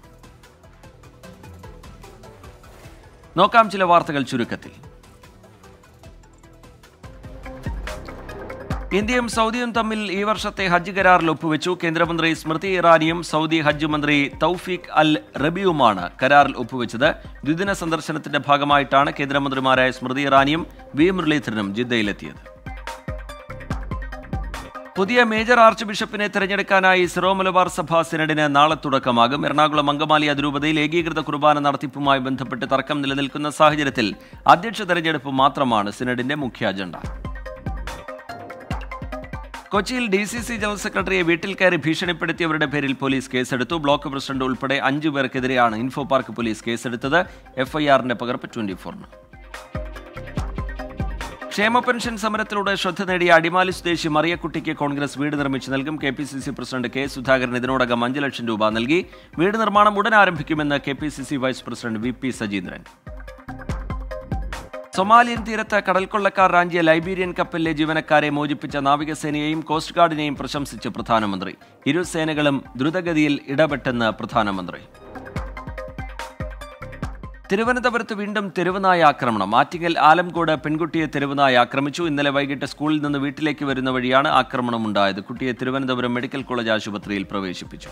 നോക്കാം ചില വാർത്തകൾ ചുരുക്കത്തിൽ ഇന്ത്യയും സൗദിയും തമ്മിൽ ഈ വർഷത്തെ ഹജ്ജ് കരാറിൽ ഒപ്പുവെച്ചു കേന്ദ്രമന്ത്രി സ്മൃതി ഇറാനിയും സൗദി ഹജ്ജ് മന്ത്രി തൗഫീഖ് അൽ റബിയുമാണ് കരാറിൽ ഒപ്പുവെച്ചത് ദ്വിദിന സന്ദർശനത്തിന്റെ ഭാഗമായിട്ടാണ് കേന്ദ്രമന്ത്രിമാരായ സ്മൃതി ഇറാനിയും വി മുരളീധരനും ജിദ്ദയിലെത്തിയത് പുതിയ മേജർ ആർച്ച് ബിഷപ്പിനെ തെരഞ്ഞെടുക്കാനായി സിറോ മലബാർ സഭ സിനഡിന് നാളെ തുടക്കമാകും എറണാകുളം അങ്കമാലി അതിരൂപതയിൽ ഏകീകൃത കുർബാന നടത്തിപ്പുമായി ബന്ധപ്പെട്ട് തർക്കം നിലനിൽക്കുന്ന സാഹചര്യത്തിൽ അധ്യക്ഷ തെരഞ്ഞെടുപ്പ് മാത്രമാണ് സിനഡിന്റെ മുഖ്യ അജണ്ട കൊച്ചിയിൽ ഡി സി സി ജനറൽ സെക്രട്ടറിയെ വീട്ടിൽ കയറി ഭീഷണിപ്പെടുത്തിയവരുടെ പേരിൽ പോലീസ് കേസെടുത്തു ബ്ലോക്ക് പ്രസിഡന്റ് ഉൾപ്പെടെ അഞ്ചു പേർക്കെതിരെയാണ് ഇൻഫോ പാർക്ക് പോലീസ് കേസെടുത്തത് എഫ്ഐആറിന്റെ പകർപ്പ് ട്വന്റി ഫോറിന് ക്ഷേമ പെൻഷൻ സമരത്തിലൂടെ ശ്രദ്ധ നേടിയ അടിമാലി സ്വദേശി മറിയക്കുട്ടിക്ക് കോൺഗ്രസ് വീട് നിർമ്മിച്ചു നൽകും K P C C president K Sudhakaran ഇതിനോടകം അഞ്ച് ലക്ഷം രൂപ നൽകി വീട് നിർമ്മാണം ഉടൻ ആരംഭിക്കുമെന്ന് K P C C vice president V P Sajeendran Somalian തീരത്ത് കടൽക്കൊള്ളക്കാർ റാഞ്ചിയ ലൈബീരിയൻ കപ്പലിലെ ജീവനക്കാരെ മോചിപ്പിച്ച നാവികസേനയെയും കോസ്റ്റ് ഗാർഡിനെയും പ്രശംസിച്ച് പ്രധാനമന്ത്രി ഇരു സേനകളും ദ്രുതഗതിയിൽ ഇടപെട്ടെന്ന് പ്രധാനമന്ത്രി തിരുവനന്തപുരത്ത് വീണ്ടും തെരുവുനായ ആക്രമണം ആറ്റിങ്ങൽ ആലംകോട് പെൺകുട്ടിയെ തെരുവുനായ ആക്രമിച്ചു ഇന്നലെ വൈകിട്ട് സ്കൂളിൽ നിന്ന് വീട്ടിലേക്ക് വരുന്ന വഴിയാണ് ആക്രമണമുണ്ടായത് കുട്ടിയെ തിരുവനന്തപുരം മെഡിക്കൽ കോളേജ് ആശുപത്രിയിൽ പ്രവേശിപ്പിച്ചു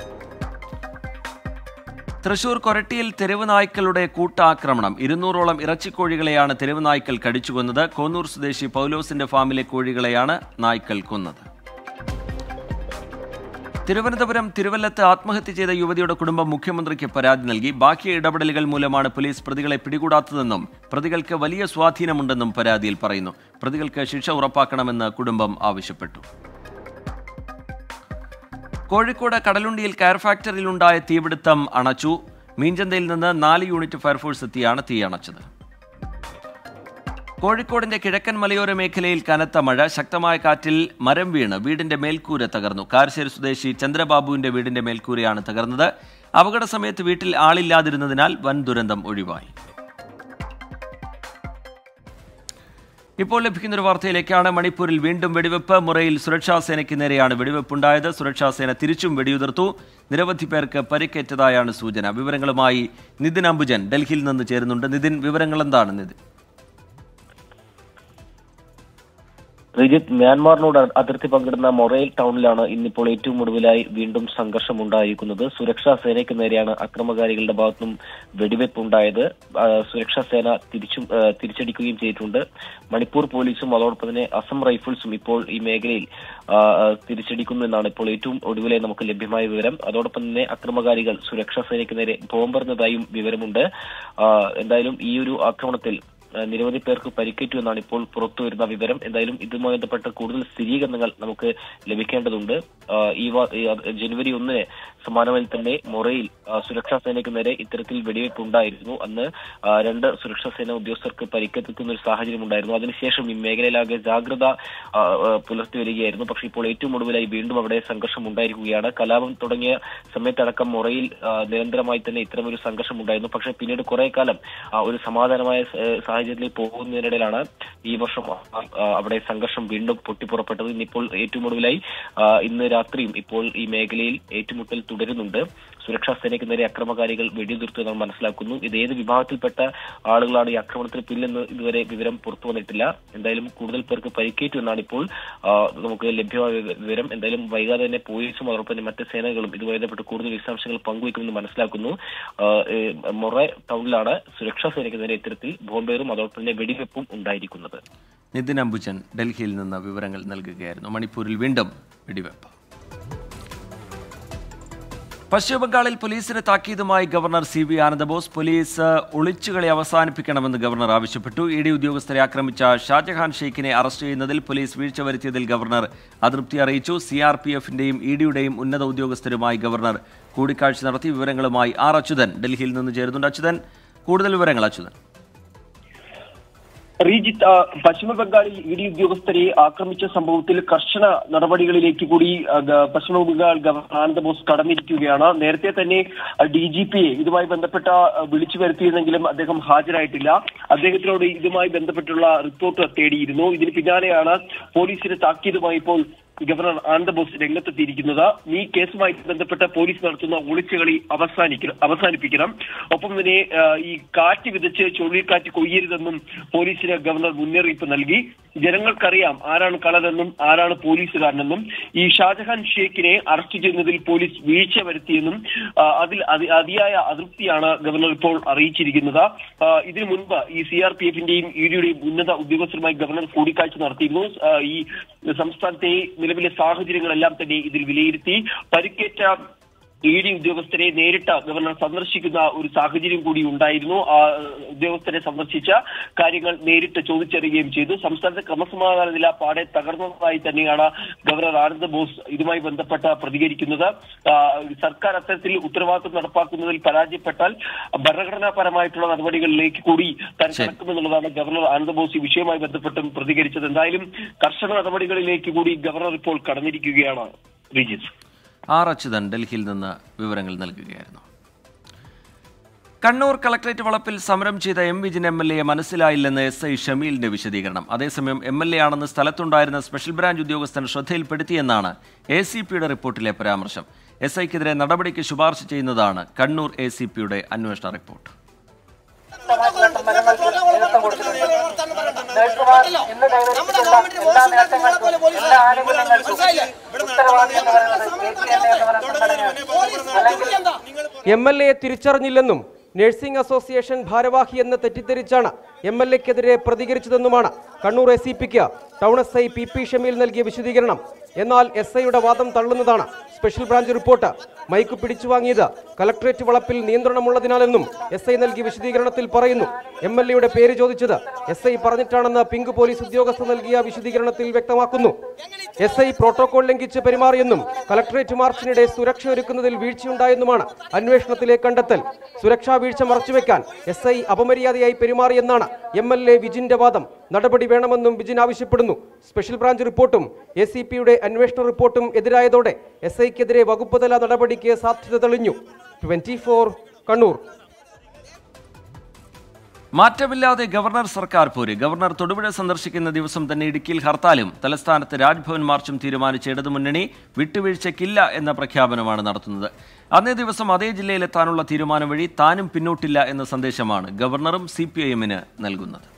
തൃശൂർ കൊരട്ടിയിൽ തെരുവ് നായ്ക്കളുടെ കൂട്ടാക്രമണം ഇരുന്നൂറോളം ഇറച്ചിക്കോഴികളെയാണ് തെരുവ് നായ്ക്കൾ കടിച്ചുകൊന്നത് കോന്നൂർ സ്വദേശി പൗലോസിന്റെ ഫാമിലെ കോഴികളെയാണ് നായ്ക്കൾ കൊന്നത് തിരുവനന്തപുരം തിരുവല്ലത്ത് ആത്മഹത്യ ചെയ്ത യുവതിയുടെ കുടുംബം മുഖ്യമന്ത്രിക്ക് പരാതി നൽകി ബാക്കി ഇടപെടലുകൾ മൂലമാണ് പോലീസ് പ്രതികളെ പിടികൂടാത്തതെന്നും പ്രതികൾക്ക് വലിയ സ്വാധീനമുണ്ടെന്നും പരാതിയിൽ പറയുന്നു പ്രതികൾക്ക് ശിക്ഷ ഉറപ്പാക്കണമെന്ന് കുടുംബം ആവശ്യപ്പെട്ടു കോഴിക്കോട് കടലുണ്ടിയിൽ കയർ ഫാക്ടറിയിലുണ്ടായ തീപിടുത്തം അണച്ചു മീഞ്ചന്തയിൽ നിന്ന് നാല് യൂണിറ്റ് ഫയർഫോഴ്സ് എത്തിയാണ് തീ അണച്ചത് കോഴിക്കോടിന്റെ കിഴക്കൻ മലയോര മേഖലയിൽ കനത്ത മഴ ശക്തമായ കാറ്റിൽ മരം വീണ് വീടിന്റെ മേൽക്കൂര തകർന്നു കാരശ്ശേരി സ്വദേശി ചന്ദ്രബാബുവിന്റെ വീടിന്റെ മേൽക്കൂരയാണ് തകർന്നത് അപകട സമയത്ത് വീട്ടിൽ ആളില്ലാതിരുന്നതിനാൽ വൻ ദുരന്തം ഒഴിവായി ഇപ്പോൾ ലഭിക്കുന്ന ഒരു വാർത്തയിലേക്കാണ് മണിപ്പൂരിൽ വീണ്ടും വെടിവെപ്പ് മുറയിൽ സുരക്ഷാ സേനയ്ക്ക് നേരെയാണ് വെടിവെപ്പുണ്ടായത് സുരക്ഷാ സേന തിരിച്ചും വെടിയുതിർത്തു നിരവധി പേർക്ക് പരിക്കേറ്റതായാണ് സൂചന വിവരങ്ങളുമായി നിതിൻ അംബുജൻ ഡൽഹിയിൽ നിന്ന് ചേരുന്നുണ്ട് നിതിൻ വിവരങ്ങൾ എന്താണ് നിതിൻ റിജിത്ത് മ്യാൻമാറിനോട് അതിർത്തി പങ്കിടുന്ന മൊറൈൽ ടൗണിലാണ് ഇന്നിപ്പോൾ ഏറ്റവും ഒടുവിലായി വീണ്ടും സംഘർഷം ഉണ്ടായിരിക്കുന്നത് സുരക്ഷാ സേനയ്ക്ക് നേരെയാണ് അക്രമകാരികളുടെ ഭാഗത്തുനിന്നും വെടിവെപ്പ് ഉണ്ടായത് ആ, സുരക്ഷാ സേന തിരിച്ചും ആ, തിരിച്ചടിക്കുകയും ചെയ്തിട്ടുണ്ട് മണിപ്പൂർ പോലീസും അതോടൊപ്പം തന്നെ അസം റൈഫിൾസും ഇപ്പോൾ ഈ മേഖലയിൽ ആ, ആ, തിരിച്ചടിക്കുന്നു എന്നാണ് ഇപ്പോൾ ഏറ്റവും ഒടുവിലായി നമുക്ക് ലഭ്യമായ വിവരം അതോടൊപ്പം തന്നെ അക്രമകാരികൾ സുരക്ഷാ സേനയ്ക്ക് നേരെ ബോംബെറിഞ്ഞതായും വിവരമുണ്ട് ആ, എന്തായാലും ഈ ഒരു ആക്രമണത്തിൽ ആ, നിരവധി പേർക്ക് പരിക്കേറ്റു എന്നാണ് ഇപ്പോൾ പുറത്തു വരുന്ന വിവരം എന്തായാലും ഇതുമായി ബന്ധപ്പെട്ട കൂടുതൽ സ്ഥിരീകരണങ്ങൾ നമുക്ക് ലഭിക്കേണ്ടതുണ്ട് ആ, ഈ വാ- ഈ, അത് ജനുവരി ഒന്നിന് സമാനമായി തന്നെ മൊറയിൽ ആ, സുരക്ഷാ സേനയ്ക്ക് നേരെ ഇത്തരത്തിൽ വെടിവയ്പ് ഉണ്ടായിരുന്നു അന്ന് ആ, രണ്ട് സുരക്ഷാ സേന ഉദ്യോഗസ്ഥർക്ക് പരിക്കേൽക്കുന്ന ഒരു സാഹചര്യം ഉണ്ടായിരുന്നു അതിനുശേഷം ഈ മേഖലയിലാകെ ജാഗ്രത ആ, ആ, പുലർത്തി വരികയായിരുന്നു പക്ഷേ ഇപ്പോൾ ഏറ്റവും ഒടുവിലായി വീണ്ടും അവിടെ സംഘർഷം ഉണ്ടായിരിക്കുകയാണ് കലാപം തുടങ്ങിയ സമയത്തടക്കം മൊറയിൽ ആ, നിരന്തരമായി തന്നെ ഇത്തരമൊരു സംഘർഷം ഉണ്ടായിരുന്നു പക്ഷേ പിന്നീട് കുറെ കാലം ആ, ഒരു സമാധാനമായ സ- സാഹചര്യത്തിലേക്ക് പോകുന്നതിനിടയിലാണ് ഈ വർഷം ആ, ആ, അവിടെ സംഘർഷം വീണ്ടും പൊട്ടിപ്പുറപ്പെട്ടത് ഇന്നിപ്പോൾ ഏറ്റവും ഒടുവിലായി ആ, ഇന്ന് രാത്രിയും ഇപ്പോൾ ഈ മേഖലയിൽ ഏറ്റുമുട്ടൽ തുടരുന്നുണ്ട് സുരക്ഷാ സേനയ്ക്ക് നേരെ അക്രമകാരികൾ വെടിയുതിർത്തു എന്നാണ് മനസ്സിലാക്കുന്നു ഇത് ഏത് വിഭാഗത്തിൽപ്പെട്ട ആളുകളാണ് ഈ ആക്രമണത്തിന് പിന്നിലെന്ന് ഇതുവരെ വിവരം പുറത്തു വന്നിട്ടില്ല എന്തായാലും കൂടുതൽ പേർക്ക് പരിക്കേറ്റു എന്നാണ് ഇപ്പോൾ ആ, നമുക്ക് ലഭ്യമായ വിവ- വിവരം എന്തായാലും വൈകാതെ തന്നെ പോലീസും അതോടൊപ്പം തന്നെ മറ്റ് സേനകളും ഇതുമായി ബന്ധപ്പെട്ട് കൂടുതൽ വിശദാംശങ്ങൾ പങ്കുവയ്ക്കുമെന്ന് മനസ്സിലാക്കുന്നു ആ, ഏ, മൊറ ടൗണിലാണ് സുരക്ഷാ സേനയ്ക്ക് നേരെ ഇത്തരത്തിൽ ബോംബേറും അതോടൊപ്പം തന്നെ വെടിവെപ്പും ഉണ്ടായിരിക്കുന്നത് നിതിൻ അംബുജൻ ഡൽഹിയിൽ നിന്ന് വിവരങ്ങൾ നൽകുകയായിരുന്നു മണിപ്പൂരിൽ വീണ്ടും വെടിവെപ്പ് പശ്ചിമബംഗാളിൽ പോലീസിന് താക്കീതുമായി governor C V Ananda Bose police ഒളിച്ചുകളി അവസാനിപ്പിക്കണമെന്ന് ഗവർണർ ആവശ്യപ്പെട്ടു ഇ ഡി ഉദ്യോഗസ്ഥരെ ആക്രമിച്ച ഷാജഹാൻ ഷെയ്ഖിനെ അറസ്റ്റ് ചെയ്യുന്നതിൽ പോലീസ് വീഴ്ച വരുത്തിയതിൽ ഗവർണർ അതൃപ്തി അറിയിച്ചു സി ആർ പി എഫിന്റെയും ഇ ഡിയുടെയും ഉന്നത ഉദ്യോഗസ്ഥരുമായി ഗവർണർ കൂടിക്കാഴ്ച നടത്തി വിവരങ്ങളുമായി ആർ അച്യുതൻ ഡൽഹിയിൽ നിന്ന് ചേരുന്നുണ്ട് അച്യുതൻ കൂടുതൽ വിവരങ്ങൾ അച്യുതൻ റീജിത്ത് ആ, പശ്ചിമ ബംഗാളിൽ ഇ ഡി ഉദ്യോഗസ്ഥരെ ആക്രമിച്ച സംഭവത്തിൽ കർശന നടപടികളിലേക്ക് കൂടി ആ, ഗ- പശ്ചിമ ബംഗാൾ ഗവർണർ ആനന്ദബോസ് കടന്നിരിക്കുകയാണ് നേരത്തെ തന്നെ ഡി ജി പിയെ ഇതുമായി ബന്ധപ്പെട്ട ആ, വിളിച്ചു വരുത്തിയിരുന്നെങ്കിലും അദ്ദേഹം ഹാജരായിട്ടില്ല അദ്ദേഹത്തിനോട് ഇതുമായി ബന്ധപ്പെട്ടുള്ള റിപ്പോർട്ട് തേടിയിരുന്നു ഇതിന് പിന്നാലെയാണ് പോലീസിന് താക്കീതുമായി ഇപ്പോൾ ഗവർണർ ആനന്ദബോസ് രംഗത്തെത്തിയിരിക്കുന്നത് ഈ കേസുമായി ബന്ധപ്പെട്ട പോലീസ് നടത്തുന്ന ഒളിച്ചുകളി അവസാനിക്കണം അവസാനിപ്പിക്കണം ഒപ്പം തന്നെ ആ, ഈ കാറ്റ് വിതച്ച് ചുഴലിക്കാറ്റ് കൊയ്യരുതെന്നും പോലീസിന് ഗവർണർ മുന്നറിയിപ്പ് നൽകി ജനങ്ങൾക്കറിയാം ആരാണ് കളരെന്നും ആരാണ് പോലീസുകാരനെന്നും ഈ ഷാജഹാൻ ഷേഖിനെ അറസ്റ്റ് ചെയ്യുന്നതിൽ പോലീസ് വീഴ്ച വരുത്തിയെന്നും ആ, അതിൽ അതി- അതിയായ അതൃപ്തിയാണ് ഗവർണർ ഇപ്പോൾ അറിയിച്ചിരിക്കുന്നത് ആ, ഇതിനു മുൻപ് ഈ സി ആർ പി എഫിന്റെയും ഇ ഡിയുടെയും ഉന്നത ഉദ്യോഗസ്ഥരുമായി ഗവർണർ കൂടിക്കാഴ്ച നടത്തിയിരുന്നു ആ, ഈ സംസ്ഥാനത്തെ നിലവിലെ സാഹചര്യങ്ങളെല്ലാം തന്നെ ഇതിൽ വിലയിരുത്തി പരിക്കേറ്റ ഇ ഡി ഉദ്യോഗസ്ഥരെ നേരിട്ട് ഗവർണർ സന്ദർശിക്കുന്ന ഒരു സാഹചര്യം കൂടി ഉണ്ടായിരുന്നു ആ ഉദ്യോഗസ്ഥരെ സന്ദർശിച്ച കാര്യങ്ങൾ നേരിട്ട് ചോദിച്ചറിയുകയും ചെയ്തു സംസ്ഥാനത്തെ ക്രമസമാധാന നില പാടെ തകർന്നതായി തന്നെയാണ് ഗവർണർ ആനന്ദ് ബോസ് ഇതുമായി ബന്ധപ്പെട്ട് പ്രതികരിക്കുന്നത് ആ, സർക്കാർ അത്തരത്തിൽ ഉത്തരവാദിത്വം നടപ്പാക്കുന്നതിൽ പരാജയപ്പെട്ടാൽ ഭരണഘടനാപരമായിട്ടുള്ള നടപടികളിലേക്ക് കൂടി താൻ കടക്കുമെന്നുള്ളതാണ് ഗവർണർ ആനന്ദ് ബോസ് ഈ വിഷയവുമായി ബന്ധപ്പെട്ടും പ്രതികരിച്ചത് എന്തായാലും കർശന നടപടികളിലേക്ക് കൂടി ഗവർണർ ഇപ്പോൾ കടന്നിരിക്കുകയാണ് റിജിത്ത് ആർ അച്യുതൻ ഡൽഹിയിൽ നിന്ന് വിവരങ്ങൾ നൽകുകയായിരുന്നു കണ്ണൂർ കളക്ടറേറ്റ് വളപ്പിൽ സമരം ചെയ്ത എം വിജിൻ എം എൽ എയെ മനസ്സിലായില്ലെന്ന് എസ് ഐ ഷമീലിന്റെ വിശദീകരണം അതേസമയം എം എൽ എ ആണെന്ന് സ്ഥലത്തുണ്ടായിരുന്ന സ്പെഷ്യൽ ബ്രാഞ്ച് ഉദ്യോഗസ്ഥൻ ശ്രദ്ധയിൽപ്പെടുത്തിയെന്നാണ് എ സി പിയുടെ റിപ്പോർട്ടിലെ പരാമർശം എസ് ഐക്കെതിരെ നടപടിക്ക് ശുപാർശ ചെയ്യുന്നതാണ് കണ്ണൂർ എ സി പിയുടെ അന്വേഷണ റിപ്പോർട്ട് എം എൽ എയെ തിരിച്ചറിഞ്ഞില്ലെന്നും നഴ്സിംഗ് അസോസിയേഷൻ ഭാരവാഹി എന്ന് തെറ്റിദ്ധരിച്ചാണ് എം എൽ എക്കെതിരെ പ്രതികരിച്ചതെന്നുമാണ് കണ്ണൂർ എസ് സി പിക്ക് town S I P P Shameel നൽകിയ വിശദീകരണം എന്നാൽ എസ് ഐയുടെ വാദം തള്ളുന്നതാണ് സ്പെഷ്യൽ ബ്രാഞ്ച് റിപ്പോർട്ട് മൈക്ക് പിടിച്ചു വാങ്ങിയത് കലക്ട്രേറ്റ് വളപ്പിൽ നിയന്ത്രണമുള്ളതിനാലെന്നും എസ് ഐ നൽകിയ വിശദീകരണത്തിൽ പറയുന്നു എം എൽ എയുടെ പേര് ചോദിച്ചത് എസ് ഐ പറഞ്ഞിട്ടാണെന്ന് പിങ്ക് പോലീസ് ഉദ്യോഗസ്ഥ നൽകിയ വിശദീകരണത്തിൽ വ്യക്തമാക്കുന്നു എസ് ഐ പ്രോട്ടോകോൾ ലംഘിച്ച് പെരുമാറിയെന്നും കലക്ട്രേറ്റ് മാർച്ചിനിടെ സുരക്ഷ ഒരുക്കുന്നതിൽ വീഴ്ചയുണ്ടായെന്നുമാണ് അന്വേഷണത്തിലെ കണ്ടെത്തൽ സുരക്ഷാ വീഴ്ച മറച്ചുവെക്കാൻ എസ് ഐ അപമര്യാദയായി പെരുമാറിയെന്നാണ് എം എൽ എ വിജിന്റെ വാദം നടപടി വേണമെന്നും വിജിൻ ആവശ്യപ്പെടുന്നു സ്പെഷ്യൽ ബ്രാഞ്ച് റിപ്പോർട്ടും എ സി പിയുടെ അന്വേഷണ റിപ്പോർട്ടും എതിരായതോടെ എസ് ഐക്കെതിരെ വകുപ്പ് തല നടപടിക്ക് സാധ്യത തെളിഞ്ഞു ട്വന്റി കണ്ണൂർ മാറ്റമില്ലാതെ ഗവർണർ സർക്കാർ പോര് ഗവർണർ തൊടുപുഴ സന്ദർശിക്കുന്ന ദിവസം തന്നെ ഇടുക്കിയിൽ ഹർത്താലും തലസ്ഥാനത്ത് രാജ്ഭവൻ മാർച്ചും തീരുമാനിച്ച ഇടതുമുന്നണി വിട്ടുവീഴ്ചയ്ക്കില്ല എന്ന പ്രഖ്യാപനമാണ് നടത്തുന്നത് അന്നേ ദിവസം അതേ ജില്ലയിലെത്താനുള്ള തീരുമാനം വഴി താനും പിന്നോട്ടില്ല എന്ന സന്ദേശമാണ് ഗവർണറും സി പി ഐ എമ്മിന് നൽകുന്നത്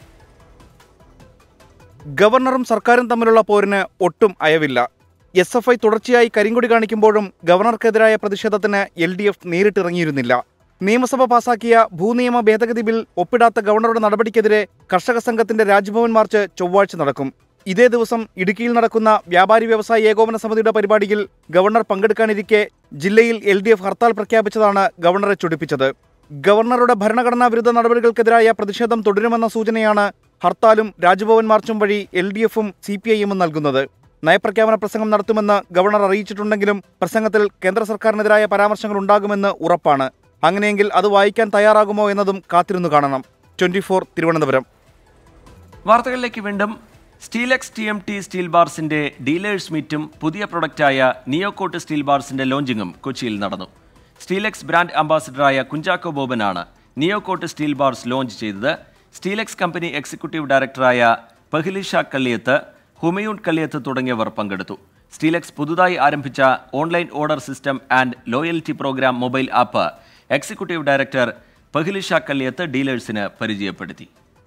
ഗവർണറും സർക്കാരും തമ്മിലുള്ള പോരിന് ഒട്ടും അയവില്ല എസ് എഫ് ഐ തുടർച്ചയായി കരിങ്കൊടി കാണിക്കുമ്പോഴും ഗവർണർക്കെതിരായ പ്രതിഷേധത്തിന് എൽ ഡി എഫ് നേരിട്ടിറങ്ങിയിരുന്നില്ല നിയമസഭ പാസാക്കിയ ഭൂനിയമ ഭേദഗതി ബിൽ ഒപ്പിടാത്ത ഗവർണറുടെ നടപടിക്കെതിരെ കർഷക സംഘത്തിന്റെ രാജ്ഭവൻ മാർച്ച് ചൊവ്വാഴ്ച നടക്കും ഇതേ ദിവസം ഇടുക്കിയിൽ നടക്കുന്ന വ്യാപാരി വ്യവസായ ഏകോപന സമിതിയുടെ പരിപാടിയിൽ ഗവർണർ പങ്കെടുക്കാനിരിക്കെ ജില്ലയിൽ എൽ ഡി എഫ് ഹർത്താൽ പ്രഖ്യാപിച്ചതാണ് ഗവർണറെ ചൊടിപ്പിച്ചത് ഗവർണറുടെ ഭരണഘടനാ വിരുദ്ധ നടപടികൾക്കെതിരായ പ്രതിഷേധം തുടരുമെന്ന സൂചനയാണ് ഹർത്താലും രാജ്ഭവൻ മാർച്ചും വഴി എൽ ഡി എഫും സി പി ഐ എമ്മും നൽകുന്നത് നയപ്രഖ്യാപന പ്രസംഗം നടത്തുമെന്ന് ഗവർണർ അറിയിച്ചിട്ടുണ്ടെങ്കിലും പ്രസംഗത്തിൽ കേന്ദ്ര സർക്കാരിനെതിരായ പരാമർശങ്ങൾ ഉണ്ടാകുമെന്ന് ഉറപ്പാണ് അങ്ങനെയെങ്കിൽ അത് വായിക്കാൻ തയ്യാറാകുമോ എന്നതും കാത്തിരുന്നു കാണണം ട്വന്റി തിരുവനന്തപുരം വാർത്തകളിലേക്ക് വീണ്ടും Steelex T M T steel ബാർസിന്റെ ഡീലേഴ്സ് മീറ്റും പുതിയ പ്രൊഡക്റ്റായ നിയോകോട്ട് സ്റ്റീൽ ബാർസിന്റെ ലോഞ്ചിങ്ങും കൊച്ചിയിൽ നടന്നു സ്റ്റീലെക്സ് ബ്രാൻഡ് അംബാസിഡറായ കുഞ്ചാക്കോ ബോബനാണ് നിയോകോട്ട് സ്റ്റീൽ ബാർസ് ലോഞ്ച് ചെയ്തത് സ്റ്റീലെക്സ് കമ്പനി എക്സിക്യൂട്ടീവ് ഡയറക്ടറായ പഹിലിഷ കള്ളിയത്ത് ഹുമയൂൺ കള്ളിയത്ത് തുടങ്ങിയവർ പങ്കെടുത്തു സ്റ്റീലെക്സ് പുതുതായി ആരംഭിച്ച online order system and loyalty programme mobile app executive director Pahilisha Kalliyath ഡീലേഴ്സിന് പരിചയപ്പെടുത്തി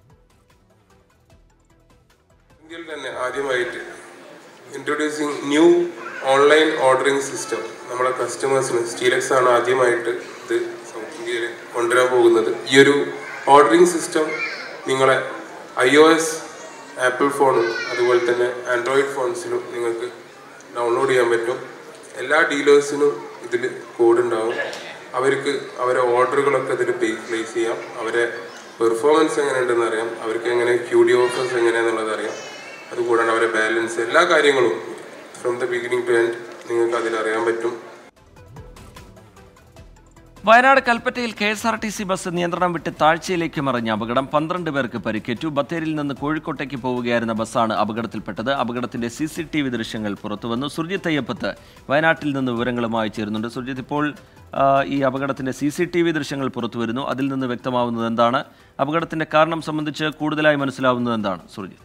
ഇന്ത്യയിൽ തന്നെ ആദ്യമായിട്ട് introducing new online ordering system നമ്മുടെ കസ്റ്റമേഴ്സിന് സ്റ്റീലക്സ് ആണ് ആദ്യമായിട്ട് ഇത് സൗത്ത് ഇന്ത്യയിൽ കൊണ്ടുവരാൻ പോകുന്നത് ഈ ഒരു ഓർഡറിംഗ് സിസ്റ്റം നിങ്ങളെ ഐ ഒ എസ് ആപ്പിൾ ഫോണും അതുപോലെ തന്നെ ആൻഡ്രോയിഡ് ഫോൺസിലും നിങ്ങൾക്ക് ഡൗൺലോഡ് ചെയ്യാൻ പറ്റും എല്ലാ ഡീലേഴ്സിനും ഇതിൽ കോഡ് ഉണ്ടാവും അവർക്ക് അവരെ ഓർഡറുകളൊക്കെ ഇതിൽ പ്ലേസ് ചെയ്യാം അവരെ പെർഫോമൻസ് എങ്ങനെയുണ്ടെന്ന് അറിയാം അവർക്ക് എങ്ങനെ ക്യൂ ഡി ഓഫേഴ്സ് എങ്ങനെയാണെന്നുള്ളത് അറിയാം അതുകൂടാണ്ട് അവരെ ബാലൻസ് എല്ലാ കാര്യങ്ങളും from the beginning to end നിങ്ങൾക്ക് അതിൽ അറിയാൻ പറ്റും വയനാട് കൽപ്പറ്റയിൽ K S R T C bus നിയന്ത്രണം വിട്ട് താഴ്ചയിലേക്ക് മറിഞ്ഞ അപകടം പന്ത്രണ്ട് പേർക്ക് പരിക്കേറ്റു ബത്തേരിയിൽ നിന്ന് കോഴിക്കോട്ടേക്ക് പോവുകയായിരുന്ന ബസ്സാണ് അപകടത്തിൽപ്പെട്ടത് അപകടത്തിന്റെ സി സി ടി വി ദൃശ്യങ്ങൾ പുറത്തുവന്നു സുർജിത്ത് അയ്യപ്പത്ത് വയനാട്ടിൽ നിന്ന് വിവരങ്ങളുമായി ചേരുന്നുണ്ട് സുർജിത്ത് ഇപ്പോൾ ആ, ഈ അപകടത്തിന്റെ സി സി ടി വി ദൃശ്യങ്ങൾ പുറത്തു വരുന്നു അതിൽ നിന്ന് വ്യക്തമാവുന്നത് എന്താണ് അപകടത്തിന്റെ കാരണം സംബന്ധിച്ച് കൂടുതലായി മനസ്സിലാവുന്നത് എന്താണ് സുർജിത്ത്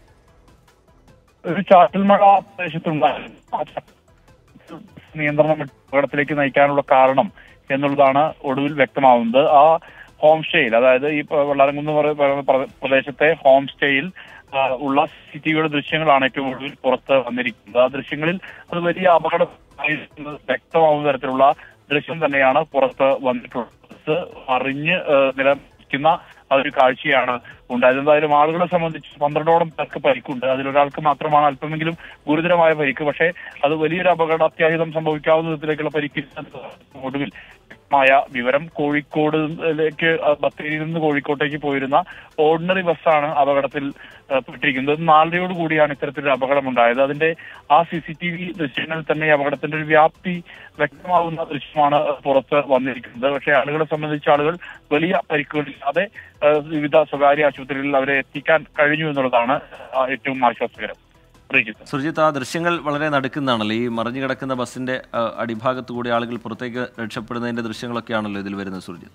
ഒരു ചാറ്റൽ മഴ പ്രദേശത്തുണ്ടായിരുന്നു ആ ചാറ്റൽ നിയന്ത്രണം വിട്ട് അപകടത്തിലേക്ക് നയിക്കാനുള്ള കാരണം എന്നുള്ളതാണ് ഒടുവിൽ വ്യക്തമാവുന്നത് ആ ഹോം സ്റ്റേയിൽ അതായത് ഈ പ- വെള്ളാരംകുന്ന് പറ- പറയുന്ന പ്ര- പ്രദേശത്തെ ഹോം സ്റ്റേയിൽ ആ, ഉള്ള സി ടി വിയുടെ ദൃശ്യങ്ങളാണ് ഏറ്റവും ഒടുവിൽ പുറത്ത് വന്നിരിക്കുന്നത് ആ ദൃശ്യങ്ങളിൽ അത് വലിയ അപകടം ആയിരിക്കുന്നത് വ്യക്തമാവുന്ന തരത്തിലുള്ള ദൃശ്യം തന്നെയാണ് പുറത്ത് വന്നിട്ടുള്ളത് ബസ് അറിഞ്ഞ് നിലനിൽക്കുന്ന ആ ഒരു കാഴ്ചയാണ് ഉണ്ടായത് എന്തായാലും ആളുകളെ സംബന്ധിച്ച് പന്ത്രണ്ടോളം പേർക്ക് പരിക്കുണ്ട് അതിലൊരാൾക്ക് മാത്രമാണ് അല്പമെങ്കിലും ഗുരുതരമായ പരിക്ക് പക്ഷേ അത് വലിയൊരു അപകട അത്യാഹിതം സംഭവിക്കാവുന്ന വിധത്തിലേക്കുള്ള പരിക്ക് ഒടുവിൽ മായ വിവരം കോഴിക്കോടിലേക്ക് ബത്തേരിയിൽ നിന്ന് കോഴിക്കോട്ടേക്ക് പോയിരുന്ന ഓർഡിനറി ബസ്സാണ് അപകടത്തിൽ ഏഹ്, പെട്ടിരിക്കുന്നത് നാലരയോട് കൂടിയാണ് ഇത്തരത്തിലൊരു അപകടം ഉണ്ടായത് അതിന്റെ ആ സി സി ടി വി ദൃശ്യങ്ങളിൽ തന്നെ ഈ അപകടത്തിന്റെ ഒരു വ്യാപ്തി വ്യക്തമാവുന്ന ദൃശ്യമാണ് പുറത്ത് വന്നിരിക്കുന്നത് പക്ഷേ ആളുകളെ സംബന്ധിച്ച് ആളുകൾ വലിയ പരിക്കുകളില്ലാതെ ഏഹ്, വിവിധ സ്വകാര്യ ആശുപത്രികളിൽ അവരെ എത്തിക്കാൻ കഴിഞ്ഞു എന്നുള്ളതാണ് ആ, ഏറ്റവും ആശ്വാസകരം ശ്രീജിത്ത് സുർജിത്ത് ആ ദൃശ്യങ്ങൾ വളരെ നടുക്കുന്നതാണല്ലോ ഈ മറിഞ്ഞു കിടക്കുന്ന ബസ്സിന്റെ ആ, അടിഭാഗത്തു കൂടി ആളുകൾ പുറത്തേക്ക് രക്ഷപ്പെടുന്നതിന്റെ ദൃശ്യങ്ങളൊക്കെയാണല്ലോ ഇതിൽ വരുന്നത് സുർജിത്ത്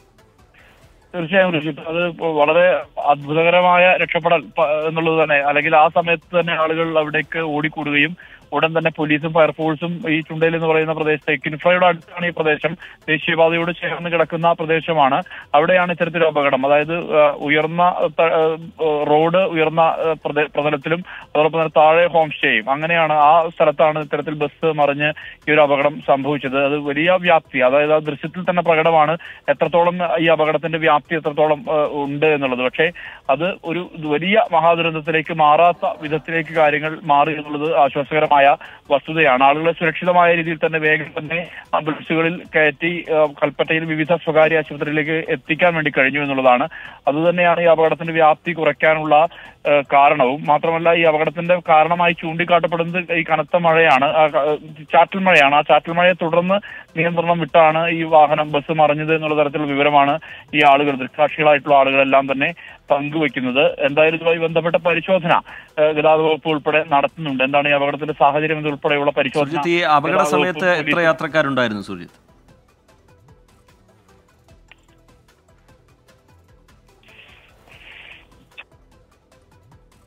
തീർച്ചയായും ഋഷിത്ത് അത് ഇപ്പോ വളരെ അത്ഭുതകരമായ രക്ഷപ്പെടൽ പ- എന്നുള്ളത് തന്നെ അല്ലെങ്കിൽ ആ സമയത്ത് തന്നെ ആളുകൾ അവിടേക്ക് ഓടിക്കൂടുകയും ഉടൻ തന്നെ പോലീസും ഫയർഫോഴ്സും ഈ ചുണ്ടയിൽ എന്ന് പറയുന്ന പ്രദേശത്തെ കിൻഫ്രയുടെ അടുത്താണ് ഈ പ്രദേശം ദേശീയപാതയോട് ചേർന്ന് കിടക്കുന്ന പ്രദേശമാണ് അവിടെയാണ് ഇത്തരത്തിലൊരു അപകടം അതായത് ആ, ഉയർന്ന ത- ആ, റോഡ് ഉയർന്ന ആ, പ്രദേ- പ്രതലത്തിലും അതോടൊപ്പം തന്നെ താഴെ ഹോം സ്റ്റേയും അങ്ങനെയാണ് ആ സ്ഥലത്താണ് ഇത്തരത്തിൽ ബസ് മറിഞ്ഞ് ഈ ഒരു അപകടം സംഭവിച്ചത് അത് വലിയ വ്യാപ്തി അതായത് ആ ദൃശ്യത്തിൽ തന്നെ പ്രകടമാണ് എത്രത്തോളം ഈ അപകടത്തിന്റെ വ്യാപ്തി എത്രത്തോളം ആ, ഉണ്ട് എന്നുള്ളത് പക്ഷേ അത് ഒരു വലിയ മഹാദുരന്തത്തിലേക്ക് മാറാത്ത വിധത്തിലേക്ക് കാര്യങ്ങൾ മാറി എന്നുള്ളത് ആശ്വാസകരമായ വസ്തുതയാണ് ആളുകളെ സുരക്ഷിതമായ രീതിയിൽ തന്നെ വേഗം തന്നെ ആംബുലൻസുകളിൽ കയറ്റി ആ, കൽപ്പറ്റയിൽ വിവിധ സ്വകാര്യ ആശുപത്രിയിലേക്ക് എത്തിക്കാൻ വേണ്ടി കഴിഞ്ഞു എന്നുള്ളതാണ് അതുതന്നെയാണ് ഈ അപകടത്തിന്റെ വ്യാപ്തി കുറയ്ക്കാനുള്ള ആ, കാരണവും മാത്രമല്ല ഈ അപകടത്തിന്റെ കാരണമായി ചൂണ്ടിക്കാട്ടപ്പെടുന്നത് ഈ കനത്ത മഴയാണ് ആ, ക- ചാറ്റൽ മഴയാണ് ആ ചാറ്റൽ മഴയെ തുടർന്ന് നിയന്ത്രണം വിട്ടാണ് ഈ വാഹനം ബസ് മറിഞ്ഞത് എന്നുള്ള തരത്തിലുള്ള വിവരമാണ് ഈ ആളുകൾ ദൃക്സാക്ഷികളായിട്ടുള്ള ആളുകളെല്ലാം തന്നെ പങ്കുവെക്കുന്നത് എന്തായാലും ഇതുമായി ബന്ധപ്പെട്ട പരിശോധന ആ, ഗതാഗത വകുപ്പ് ഉൾപ്പെടെ നടത്തുന്നുണ്ട് എന്താണ് ഈ അപകടത്തിന്റെ സാഹചര്യം എന്നതുൾപ്പെടെയുള്ള പരിശോധന സുർജിത്ത് ഈ അപകട ഗതാഗത സമയത്ത് വകുപ്പ് എത്ര യാത്രക്കാരുണ്ടായിരുന്നു സുർജിത്ത്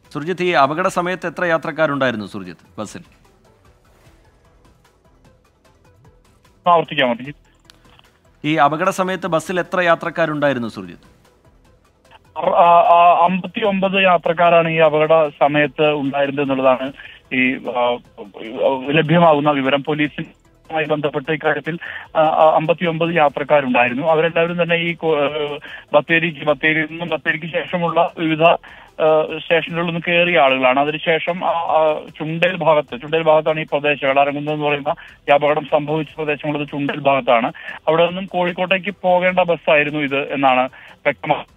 സുർജിത്ത് ഈ അപകട സമയത്ത് എത്ര യാത്രക്കാരുണ്ടായിരുന്നു സുർജിത്ത് ബസ്സിൽ ആവർത്തിക്കാൻ മതി ഈ അപകട സമയത്ത് ബസ്സിൽ എത്ര യാത്രക്കാരുണ്ടായിരുന്നു സുർജിത്ത് അമ്പത്തി ഒമ്പത് യാത്രക്കാരാണ് ഈ അപകട സമയത്ത് ഉണ്ടായിരുന്നത് എന്നുള്ളതാണ് ഈ ആ, ലഭ്യമാകുന്ന വിവരം പോലീസിനുമായി ബന്ധപ്പെട്ട ഇക്കാര്യത്തിൽ അമ്പത്തി ഒമ്പത് യാത്രക്കാരുണ്ടായിരുന്നു അവരെല്ലാവരും തന്നെ ഈ കോ- ആ, ബത്തേരിക്ക് ബത്തേരിയിൽ നിന്നും ബത്തേരിക്ക് ശേഷമുള്ള വിവിധ ആ, സ്റ്റേഷനുകളിൽ നിന്ന് കയറിയ ആളുകളാണ് അതിനുശേഷം ആ, ആ, ചുണ്ടേൽ ഭാഗത്ത് ചുണ്ടേൽ ഭാഗത്താണ് ഈ പ്രദേശം എളാരംകുന്ന് എന്ന് പറയുന്ന ഈ അപകടം സംഭവിച്ച പ്രദേശമുള്ളത് ചുണ്ടേൽ ഭാഗത്താണ് അവിടെ നിന്നും കോഴിക്കോട്ടേക്ക് പോകേണ്ട ബസ്സായിരുന്നു ഇത് എന്നാണ് വ്യക്തമാക്കുന്നത്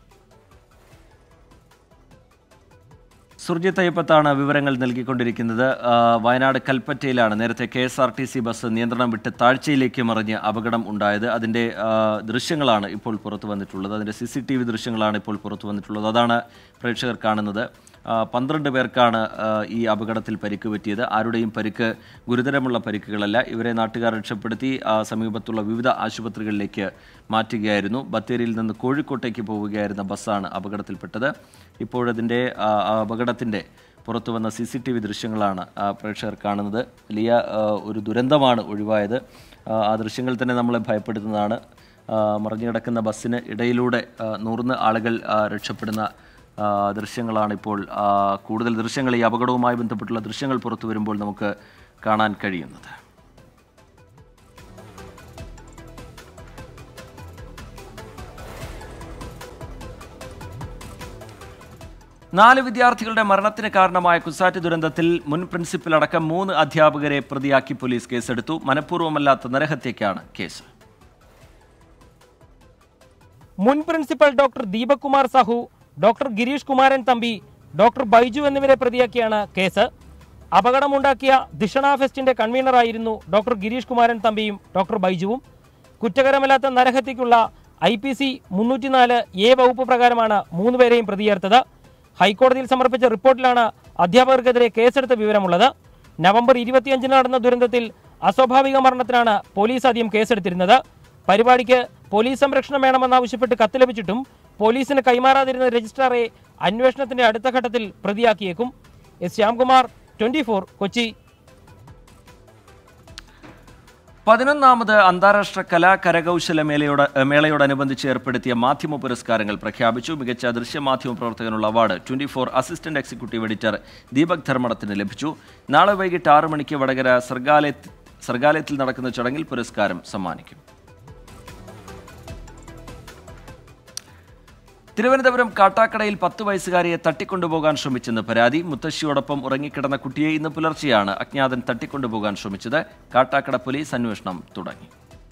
സുർജിത്ത് അയ്യപ്പത്താണ് വിവരങ്ങൾ നൽകിക്കൊണ്ടിരിക്കുന്നത് ആ, വയനാട് കൽപ്പറ്റയിലാണ് നേരത്തെ K S R T C bus നിയന്ത്രണം വിട്ട് താഴ്ചയിലേക്ക് മറിഞ്ഞ് അപകടം ഉണ്ടായത് അതിൻ്റെ ആ, ദൃശ്യങ്ങളാണ് ഇപ്പോൾ പുറത്തു വന്നിട്ടുള്ളത് അതിൻ്റെ സി സി ടി വി ദൃശ്യങ്ങളാണ് ഇപ്പോൾ പുറത്തു വന്നിട്ടുള്ളത് അതാണ് പ്രേക്ഷകർ കാണുന്നത് ആ, പന്ത്രണ്ട് പേർക്കാണ് ആ, ഈ അപകടത്തിൽ പരിക്ക് പറ്റിയത് ആരുടെയും പരിക്ക് ഗുരുതരമുള്ള പരിക്കുകളല്ല ഇവരെ നാട്ടുകാർ രക്ഷപ്പെടുത്തി ആ, സമീപത്തുള്ള വിവിധ ആശുപത്രികളിലേക്ക് മാറ്റുകയായിരുന്നു ബത്തേരിയിൽ നിന്ന് കോഴിക്കോട്ടേക്ക് പോവുകയായിരുന്ന ബസ്സാണ് അപകടത്തിൽപ്പെട്ടത് ഇപ്പോഴതിൻ്റെ ആ, ആ അപകടത്തിൻ്റെ പുറത്തു വന്ന സി സി ടി വി ദൃശ്യങ്ങളാണ് ആ, പ്രേക്ഷകർ കാണുന്നത് വലിയ ആ, ഒരു ദുരന്തമാണ് ഒഴിവായത് ആ, ആ ദൃശ്യങ്ങൾ തന്നെ നമ്മളെ ഭയപ്പെടുത്തുന്നതാണ് ആ, മറിഞ്ഞു കിടക്കുന്ന ബസ്സിന് ഇടയിലൂടെ ആ, നൂറിന് ആളുകൾ ആ, രക്ഷപ്പെടുന്ന ആ, ദൃശ്യങ്ങളാണ് ഇപ്പോൾ ആ, കൂടുതൽ ദൃശ്യങ്ങൾ ഈ അപകടവുമായി ബന്ധപ്പെട്ടുള്ള ദൃശ്യങ്ങൾ പുറത്തു വരുമ്പോൾ നമുക്ക് കാണാൻ കഴിയുന്നത് നാല് വിദ്യാർത്ഥികളുടെ മരണത്തിന് കാരണമായ കുസാറ്റ് ദുരന്തത്തിൽ മുൻ പ്രിൻസിപ്പൽ അടക്കം മൂന്ന് അധ്യാപകരെ പ്രതിയാക്കി പോലീസ് കേസെടുത്തു മനഃപൂർവ്വമല്ലാത്ത നരഹത്യക്കാണ് കേസ് മുൻ principal doctor Deepak Kumar Sahu doctor Girish Kumaran Thampi doctor Baiju എന്നിവരെ പ്രതിയാക്കിയാണ് കേസ് അപകടമുണ്ടാക്കിയ ദിഷണ ഫെസ്റ്റിന്റെ കൺവീനറായിരുന്നു ഡോക്ടർ ഗിരീഷ് കുമാരൻ തമ്പിയും ഡോക്ടർ ബൈജുവും കുറ്റകരമല്ലാത്ത നരഹത്യക്കുള്ള ഐ പി സി മുന്നൂറ്റിനാല് എ വകുപ്പ് പ്രകാരമാണ് മൂന്നുപേരെയും പ്രതിയേർത്തത് ഹൈക്കോടതിയിൽ സമർപ്പിച്ച റിപ്പോർട്ടിലാണ് അധ്യാപകർക്കെതിരെ കേസെടുത്ത വിവരമുള്ളത് നവംബർ ഇരുപത്തിയഞ്ചിന് നടന്ന ദുരന്തത്തിൽ അസ്വാഭാവിക മരണത്തിനാണ് പോലീസ് ആദ്യം കേസെടുത്തിരുന്നത് പരിപാടിക്ക് പോലീസ് സംരക്ഷണം വേണമെന്നാവശ്യപ്പെട്ട് കത്ത് ലഭിച്ചിട്ടും പോലീസിന് കൈമാറാതിരുന്ന രജിസ്ട്രാറെ അന്വേഷണത്തിന്റെ അടുത്ത ഘട്ടത്തിൽ പ്രതിയാക്കിയേക്കും എസ് ശ്യാംകുമാർ ട്വന്റി കൊച്ചി പതിനൊന്നാമത് അന്താരാഷ്ട്ര കലാ കരകൗശല മേളയോട് മേളയോടനുബന്ധിച്ച് ഏർപ്പെടുത്തിയ മാധ്യമ പുരസ്കാരങ്ങൾ പ്രഖ്യാപിച്ചു മികച്ച ദൃശ്യമാധ്യമ പ്രവർത്തകനുള്ള award twenty four assistant executive editor Deepak ധർമ്മടത്തിന് ലഭിച്ചു നാളെ വൈകിട്ട് ആറ് മണിക്ക് വടകര സർഗാലയത്ത് സർഗാലയത്തിൽ നടക്കുന്ന ചടങ്ങിൽ പുരസ്കാരം സമ്മാനിക്കും തിരുവനന്തപുരം കാട്ടാക്കടയിൽ പത്ത് വയസ്സുകാരിയെ തട്ടിക്കൊണ്ടുപോകാൻ ശ്രമിച്ചെന്ന് പരാതി മുത്തശ്ശിയോടൊപ്പം ഉറങ്ങിക്കിടന്ന കുട്ടിയെ ഇന്ന് പുലർച്ചെയാണ് അജ്ഞാതൻ തട്ടിക്കൊണ്ടുപോകാൻ ശ്രമിച്ചത് കാട്ടാക്കട പോലീസ് അന്വേഷണം തുടങ്ങി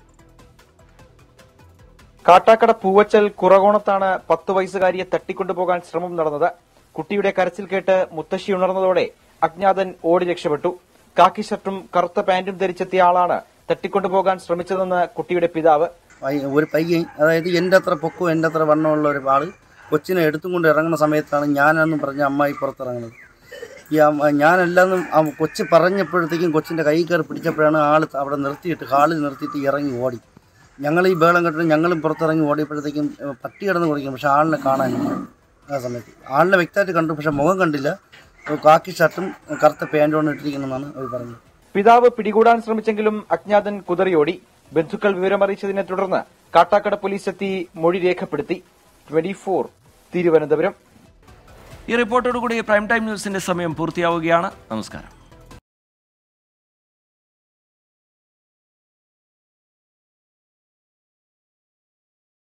കാട്ടാക്കട പൂവച്ചൽ കുറകോണത്താണ് പത്ത് വയസ്സുകാരിയെ തട്ടിക്കൊണ്ടുപോകാൻ ശ്രമം നടന്നത് കുട്ടിയുടെ കരച്ചിൽ കേട്ട് മുത്തശ്ശി ഉണർന്നതോടെ അജ്ഞാതൻ ഓടി രക്ഷപ്പെട്ടു കാക്കി ഷർട്ടും കറുത്ത പാന്റും ധരിച്ചെത്തിയ ആളാണ് തട്ടിക്കൊണ്ടുപോകാൻ ശ്രമിച്ചതെന്ന് കുട്ടിയുടെ പിതാവ് പയ്യ- ഒരു പയ്യൻ അതായത് എൻ്റെ അത്ര പൊക്കവും എൻ്റെ അത്ര വണ്ണമുള്ള ഒരു ആള് കൊച്ചിനെ എടുത്തും കൊണ്ട് ഇറങ്ങുന്ന സമയത്താണ് ഞാനെന്നും പറഞ്ഞ അമ്മായി പുറത്തിറങ്ങുന്നത് ഈ അമ്മ- ഞാനെല്ലാന്നും ആ കൊച്ചു പറഞ്ഞപ്പോഴത്തേക്കും കൊച്ചിൻ്റെ കൈ കയറി പിടിച്ചപ്പോഴാണ് ആൾ അവിടെ നിർത്തിയിട്ട് ഹാളിൽ നിർത്തിയിട്ട് ഇറങ്ങി ഓടി ഞങ്ങൾ ഈ ബേളം കെട്ടിട്ട് ഞങ്ങളും പുറത്തിറങ്ങി ഓടിയപ്പോഴത്തേക്കും ഏഹ്, പട്ടി കിടന്ന് കുടിക്കും പക്ഷെ ആളിനെ കാണാനില്ല ആ സമയത്ത് ആളിനെ വ്യക്തമായിട്ട് കണ്ടു പക്ഷെ മുഖം കണ്ടില്ല ഒരു കാക്കി ഷർട്ടും കറുത്ത പാൻറ്റുമാണ് ഇട്ടിരിക്കുന്നതെന്നാണ് അവർ പറഞ്ഞത് പിതാവ് പിടികൂടാൻ ശ്രമിച്ചെങ്കിലും അജ്ഞാതൻ കുതറിയോടി ബന്ധുക്കൾ വിവരമറിയിച്ചതിനെ തുടർന്ന് കാട്ടാക്കട പോലീസ് എത്തി മൊഴി രേഖപ്പെടുത്തി ട്വന്റി ഫോർ തിരുവനന്തപുരം ഈ റിപ്പോർട്ടോടുകൂടി പ്രൈം ടൈം ന്യൂസിന്റെ സമയം പൂർത്തിയാവുകയാണ് നമസ്കാരം